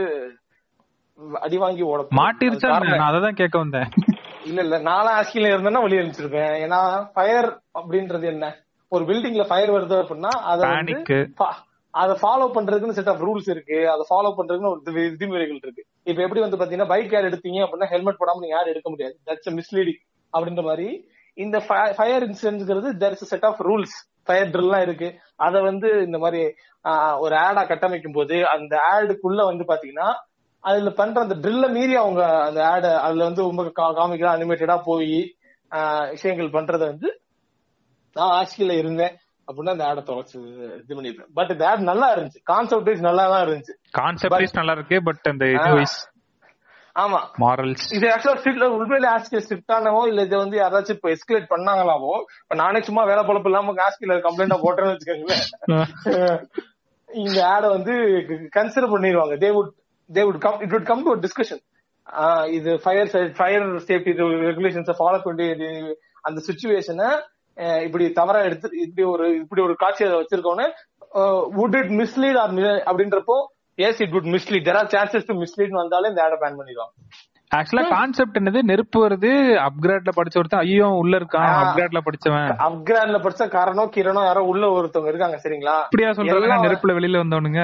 அடி வாங்கி ஓட மாட்டிருச்சா என்ன? நான் அததான் கேட்க வந்தேன் இல்ல இல்ல நானும் ஆஸ்கில இருந்தேன்னா வெளியே அனுப்பிச்சிருப்பேன் ஏன்னா ஃபயர் அப்படின்றது என்ன ஒரு பில்டிங்ல ஃபயர் வருது அப்படின்னா அத வந்து பேனிக்கு fa- அத ஃபாலோ பண்றதுக்குன்னு செட் ஆஃப் ரூல்ஸ் இருக்கு அத ஃபாலோ பண்றதுக்குன்னு ஒரு வி- விதிமுறைகள் இருக்கு இப்ப எப்படி வந்து பாத்தீங்கன்னா பைக் யார் எடுத்தீங்க அப்படின்னா ஹெல்மெட் போடாம நீங்க யார் எடுக்க முடியாது தட்ஸ் மிஸ்லீடிங் அப்படின்ற மாதிரி இந்த ஃபயர் இன்சிடென்ட்ங்கிறது there is set of rules fire ட்ரில்லாம் இருக்கு அத வந்து இந்த மாதிரி ஆஹ், ஒரு ஆடா கட்டமைக்கும் போது அந்த ஆடுக்குள்ள வந்து பாத்தீங்கன்னா அதுல பண்ற அந்த ட்ரில்ல மீறி அவங்க அந்த ஆட அதுல வந்து ரொம்ப காமிக்கா அனிமேட்டடா போய் விஷயங்கள் பண்றத வந்து நான் ஆட்சியில இருந்தேன் அப்படின்னா அந்த ஆடை தொலைச்சு இது பண்ணிருப்பேன் பட் இந்த ஆட் நல்லா இருந்துச்சு கான்செப்ட் வைஸ் நல்லா தான் இருந்துச்சு கான்செப்ட் வைஸ் நல்லா இருக்கு பட் அந்த இது ஆ. வைஸ் ஆமா மாரல்ஸ் இது ஆக்சுவலா ஸ்ட்ரிக்ட்ல உண்மையிலே ஆஸ்கி ஸ்ட்ரிக்டானவோ இல்ல இதை வந்து யாராச்சும் இப்ப எஸ்கலேட் பண்ணாங்களாவோ இப்ப நானே சும்மா வேலை பொழப்பு இல்லாம ஆஸ்கில கம்ப்ளைண்டா போட்டேன்னு வச்சுக்கோங்களேன் இந்த ஆட வந்து கன்சிடர் பண்ணிடுவாங்க they would they would come it would come to discussion இது ஃபயர் ஃபயர் சேஃப்டி ரெகுலேஷன்ஸை ஃபாலோ பண்ணி இது அந்த சுச்சுவேஷனை இப்படி தவறா எடுத்து இப்படி ஒரு இப்படி ஒரு காட்சியை வச்சிருக்கோன்னு வுட் இட் மிஸ்லீட் ஆர் அப்படின்றப்போ yes it would mislead there are chances to mislead வந்தாலே இந்த ஆடை பேன் பண்ணிடுவாங்க ஆக்சுவலா கான்செப்ட் என்னது நெருப்பு வருது அப்கிரேட்ல படிச்ச ஒருத்தன் ஐயோ உள்ள இருக்கான் ஆ. அப்கிரேட்ல படிச்சவன் அப்கிராட்ல படிச்ச காரணம் கிரணோ யாரோ உள்ள ஒருத்தவங்க இருக்காங்க சரிங்களா இப்படியா சொல்றாங்க எல்லாம் நெருப்புல வெளியில வந்தவனுங்க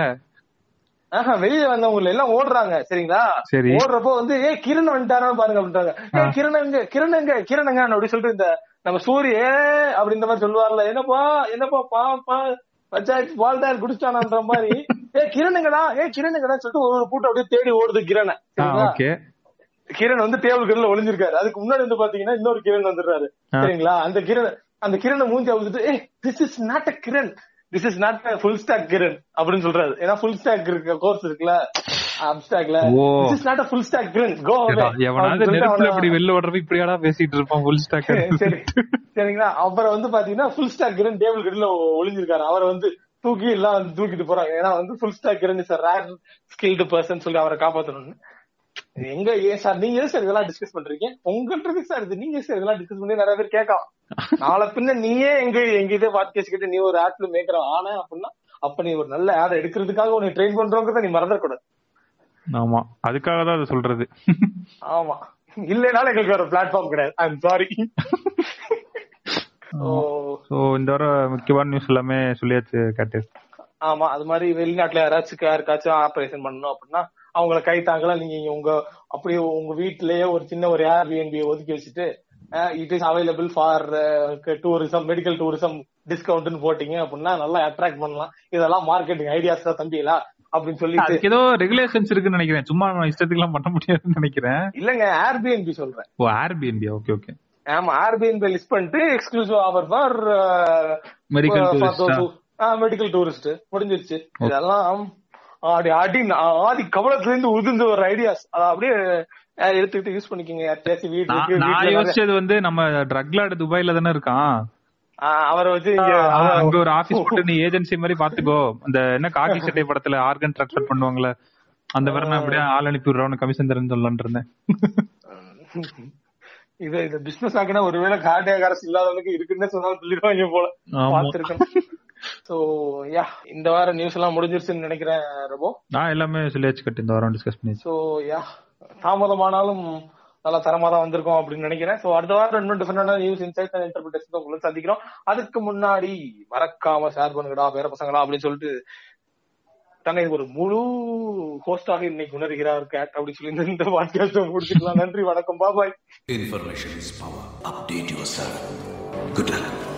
ஆஹா, வெளிய வந்தவங்க எல்லாம் ஓடுறாங்க சரிங்களா சரி. ஓடுறப்போ வந்து ஏ கிரண் வந்துட்டாரா பாருங்க அப்படின்றாங்க ஏ கிரண் எங்க கிரண் எங்க கிரண் எங்க அப்படி சொல்லிட்டு இந்த நம்ம சூரிய அப்படின்ற மாதிரி சொல்லுவார்ல என்னப்பா என்னப்பா பா பா பஞ்சாயத்து பால்டார் குடிச்சானான்ற மாதிரி ஏ கிரணுங்கடா ஏ கிரணுங்கடா சொல்லிட்டு ஒரு ஒரு கூட்டம் அப்படியே தேடி ஓடுது கிரண சரிங்களா ஓகே கிரண் வந்து டேபிள் கீழ ஒளிஞ்சிருக்காரு அதுக்கு முன்னாடி வந்து பாத்தீங்கன்னா இன்னொரு கிரண் வந்துடுறாரு ஆ. சரிங்களா அந்த கிரண் அந்த கிரண மூஞ்சி அவுத்துட்டு ஏ this is not a Kiran this is not a full stack Kiran அப்படின்னு சொல்றாரு ஏன்னா ஃபுல் ஸ்டாக் இருக்க கோர்ஸ் இருக்குல்ல அப்டாக்ல ஓ. This is not a full stack Kiran கோ எவனாவது நெருப்புல இப்படி வெளில வர்றப்ப இப்படியாடா பேசிட்டு இருப்பான் ஃபுல் ஸ்டாக் சரி சரிங்களா அப்புறம் வந்து பாத்தீங்கன்னா ஃபுல் ஸ்டாக் கிரண் டேபிள் கீழ ஒளிஞ்சிருக்காரு அவரை வந்து தூக்கி எல்லாம் வந்து தூக்கிட்டு போறாங்க ஏன்னா வந்து full stack Kiran is rare skilled person சொல்லி அவரை காப்பாத்தணும்னு இது எங்க ஏன் சார் நீங்க எது சார் இதெல்லாம் டிஸ்கஸ் பண்றீங்க உங்கன்றது சார் இது நீங்க சார் இதெல்லாம் டிஸ்கஸ் பண்ணி நிறைய பேர் கேட்கலாம் நாளை பின்ன நீயே எங்க எங்க இதே பார்த்து கேட்டு நீ ஒரு ஆட்ல மேக்கர் ஆன அப்படின்னா அப்ப நீ ஒரு நல்ல ஆட் எடுக்கிறதுக்காக உன்னை ட்ரெயின் பண்றவங்க நீ மறந்துடக்கூடாது ஆமா அதுக்காக தான் அது சொல்றது ஆமா இல்லைனாலும் எங்களுக்கு வேற பிளாட்ஃபார்ம் கிடையாது ஐ எம் சாரி சோ இந்த வர முக்கியமான நியூஸ் எல்லாமே சொல்லியாச்சு கேட்டு ஆமா அது மாதிரி வெளிநாட்டுல யாராச்சும் யாருக்காச்சும் ஆபரேஷன் பண்ணணும் அப்படின்னா அவங்கள கை தாங்கலாம் நீங்க இங்க உங்க அப்படியே உங்க வீட்லயே ஒரு சின்ன ஒரு ஏர் பிஎன்பி ஒதுக்கி வச்சுட்டு it is available for tourism medical tourism டிஸ்கவுண்ட்னு போட்டீங்க அப்படின்னா நல்லா அட்ராக்ட் பண்ணலாம் இதெல்லாம் மார்க்கெட்டிங் ஐடியாஸ் தான் தம்பிகளா அப்படின்னு சொல்லிட்டு அதுக்கு ஏதோ ரெகுலேஷன்ஸ் இருக்குன்னு நினைக்கிறேன் சும்மா நம்ம இஷ்டத்துக்கு எல்லாம் பண்ண முடியாதுன்னு நினைக்கிறேன் இல்லங்க ஏர்பிஎன்பி சொல்றேன் ஓ ஏர்பிஎன்பி ஓகே ஓகே ஆமா ஏர்பிஎன்பி லிஸ்ட் பண்ணிட்டு எக்ஸ்க்ளூசிவ் ஆஃபர் ஃபார் மெடிக்கல் டூரிஸ்டா மெடிக்கல் டூரிஸ்ட் முடிஞ்சிருச்சு இதெல்லாம் ஆடி ஆடி ஆதி கவலத்துல இருந்து உதிர்ந்து வர ஐடியாஸ் அத அப்படியே அஹ், எடுத்துக்கிட்டு யூஸ் பண்ணிக்கங்க யார்கிட்டயாச்சும் வீட்டுக்கு நான் வீட்டுல யோசிச்சது வந்து நம்ம ட்ரக் லார்டு துபாயில தானே இருக்கான் அஹ், அவரை வச்சு இங்க ஆ, அவ- அங்க ஒரு ஆபீஸ் போட்டு நீ ஏஜென்சி மாதிரி பாத்துக்கோ அந்த என்ன காக்கி சட்டை படத்துல ஆர்கன் டிரான்ஸ்பர் பண்ணுவாங்கல்ல அந்த மாதிரி நான் அப்படியே ஆள் அனுப்பி விடுறோம் கமிஷன் தரேன்னு சொல்லலாம்னு இருந்தேன் இது இது பிசினஸ் ஆக்கினா ஒருவேளை கார்டியாக அரசு இல்லாதவனுக்கு இருக்குன்னு சொன்னாலும் சொல்லிடுவாங்க போல ஆமா. பார்த்திருக்கேன் சோ யா இந்த வாரம் நியூஸ் எல்லாம் முடிஞ்சிருச்சுன்னு நினைக்கிறேன் ரபோ நான் எல்லாமே சொல்லியாச்சு கட்டு இந்த வாரம் டிஸ்கஸ் பண்ணியாச்சு சோ யா தாமதமானாலும் நல்லா தரமா தான் வந்திருக்கோம் அப்படின்னு நினைக்கிறேன் சோ அடுத்த வாரம் இன்னும் டிஃபரெண்டான நியூஸ் இன்சைட் அண்ட் இன்டர்பிரேஷன் உங்களுக்கு சந்திக்கிறோம் அதுக்கு முன்னாடி மறக்காம ஷேர் பண்ணுங்கடா பேர பசங்களா அப்படின்னு சொல்லிட்டு தன்னை ஒரு முழு ஹோஸ்டாக இன்னைக்கு உணர்கிறார் கேட் அப்படின்னு சொல்லி இந்த- இந்த பாட்காஸ்ட் முடிச்சுக்கலாம் நன்றி வணக்கம் பாபாய் Information is power. Update yourself. Good luck.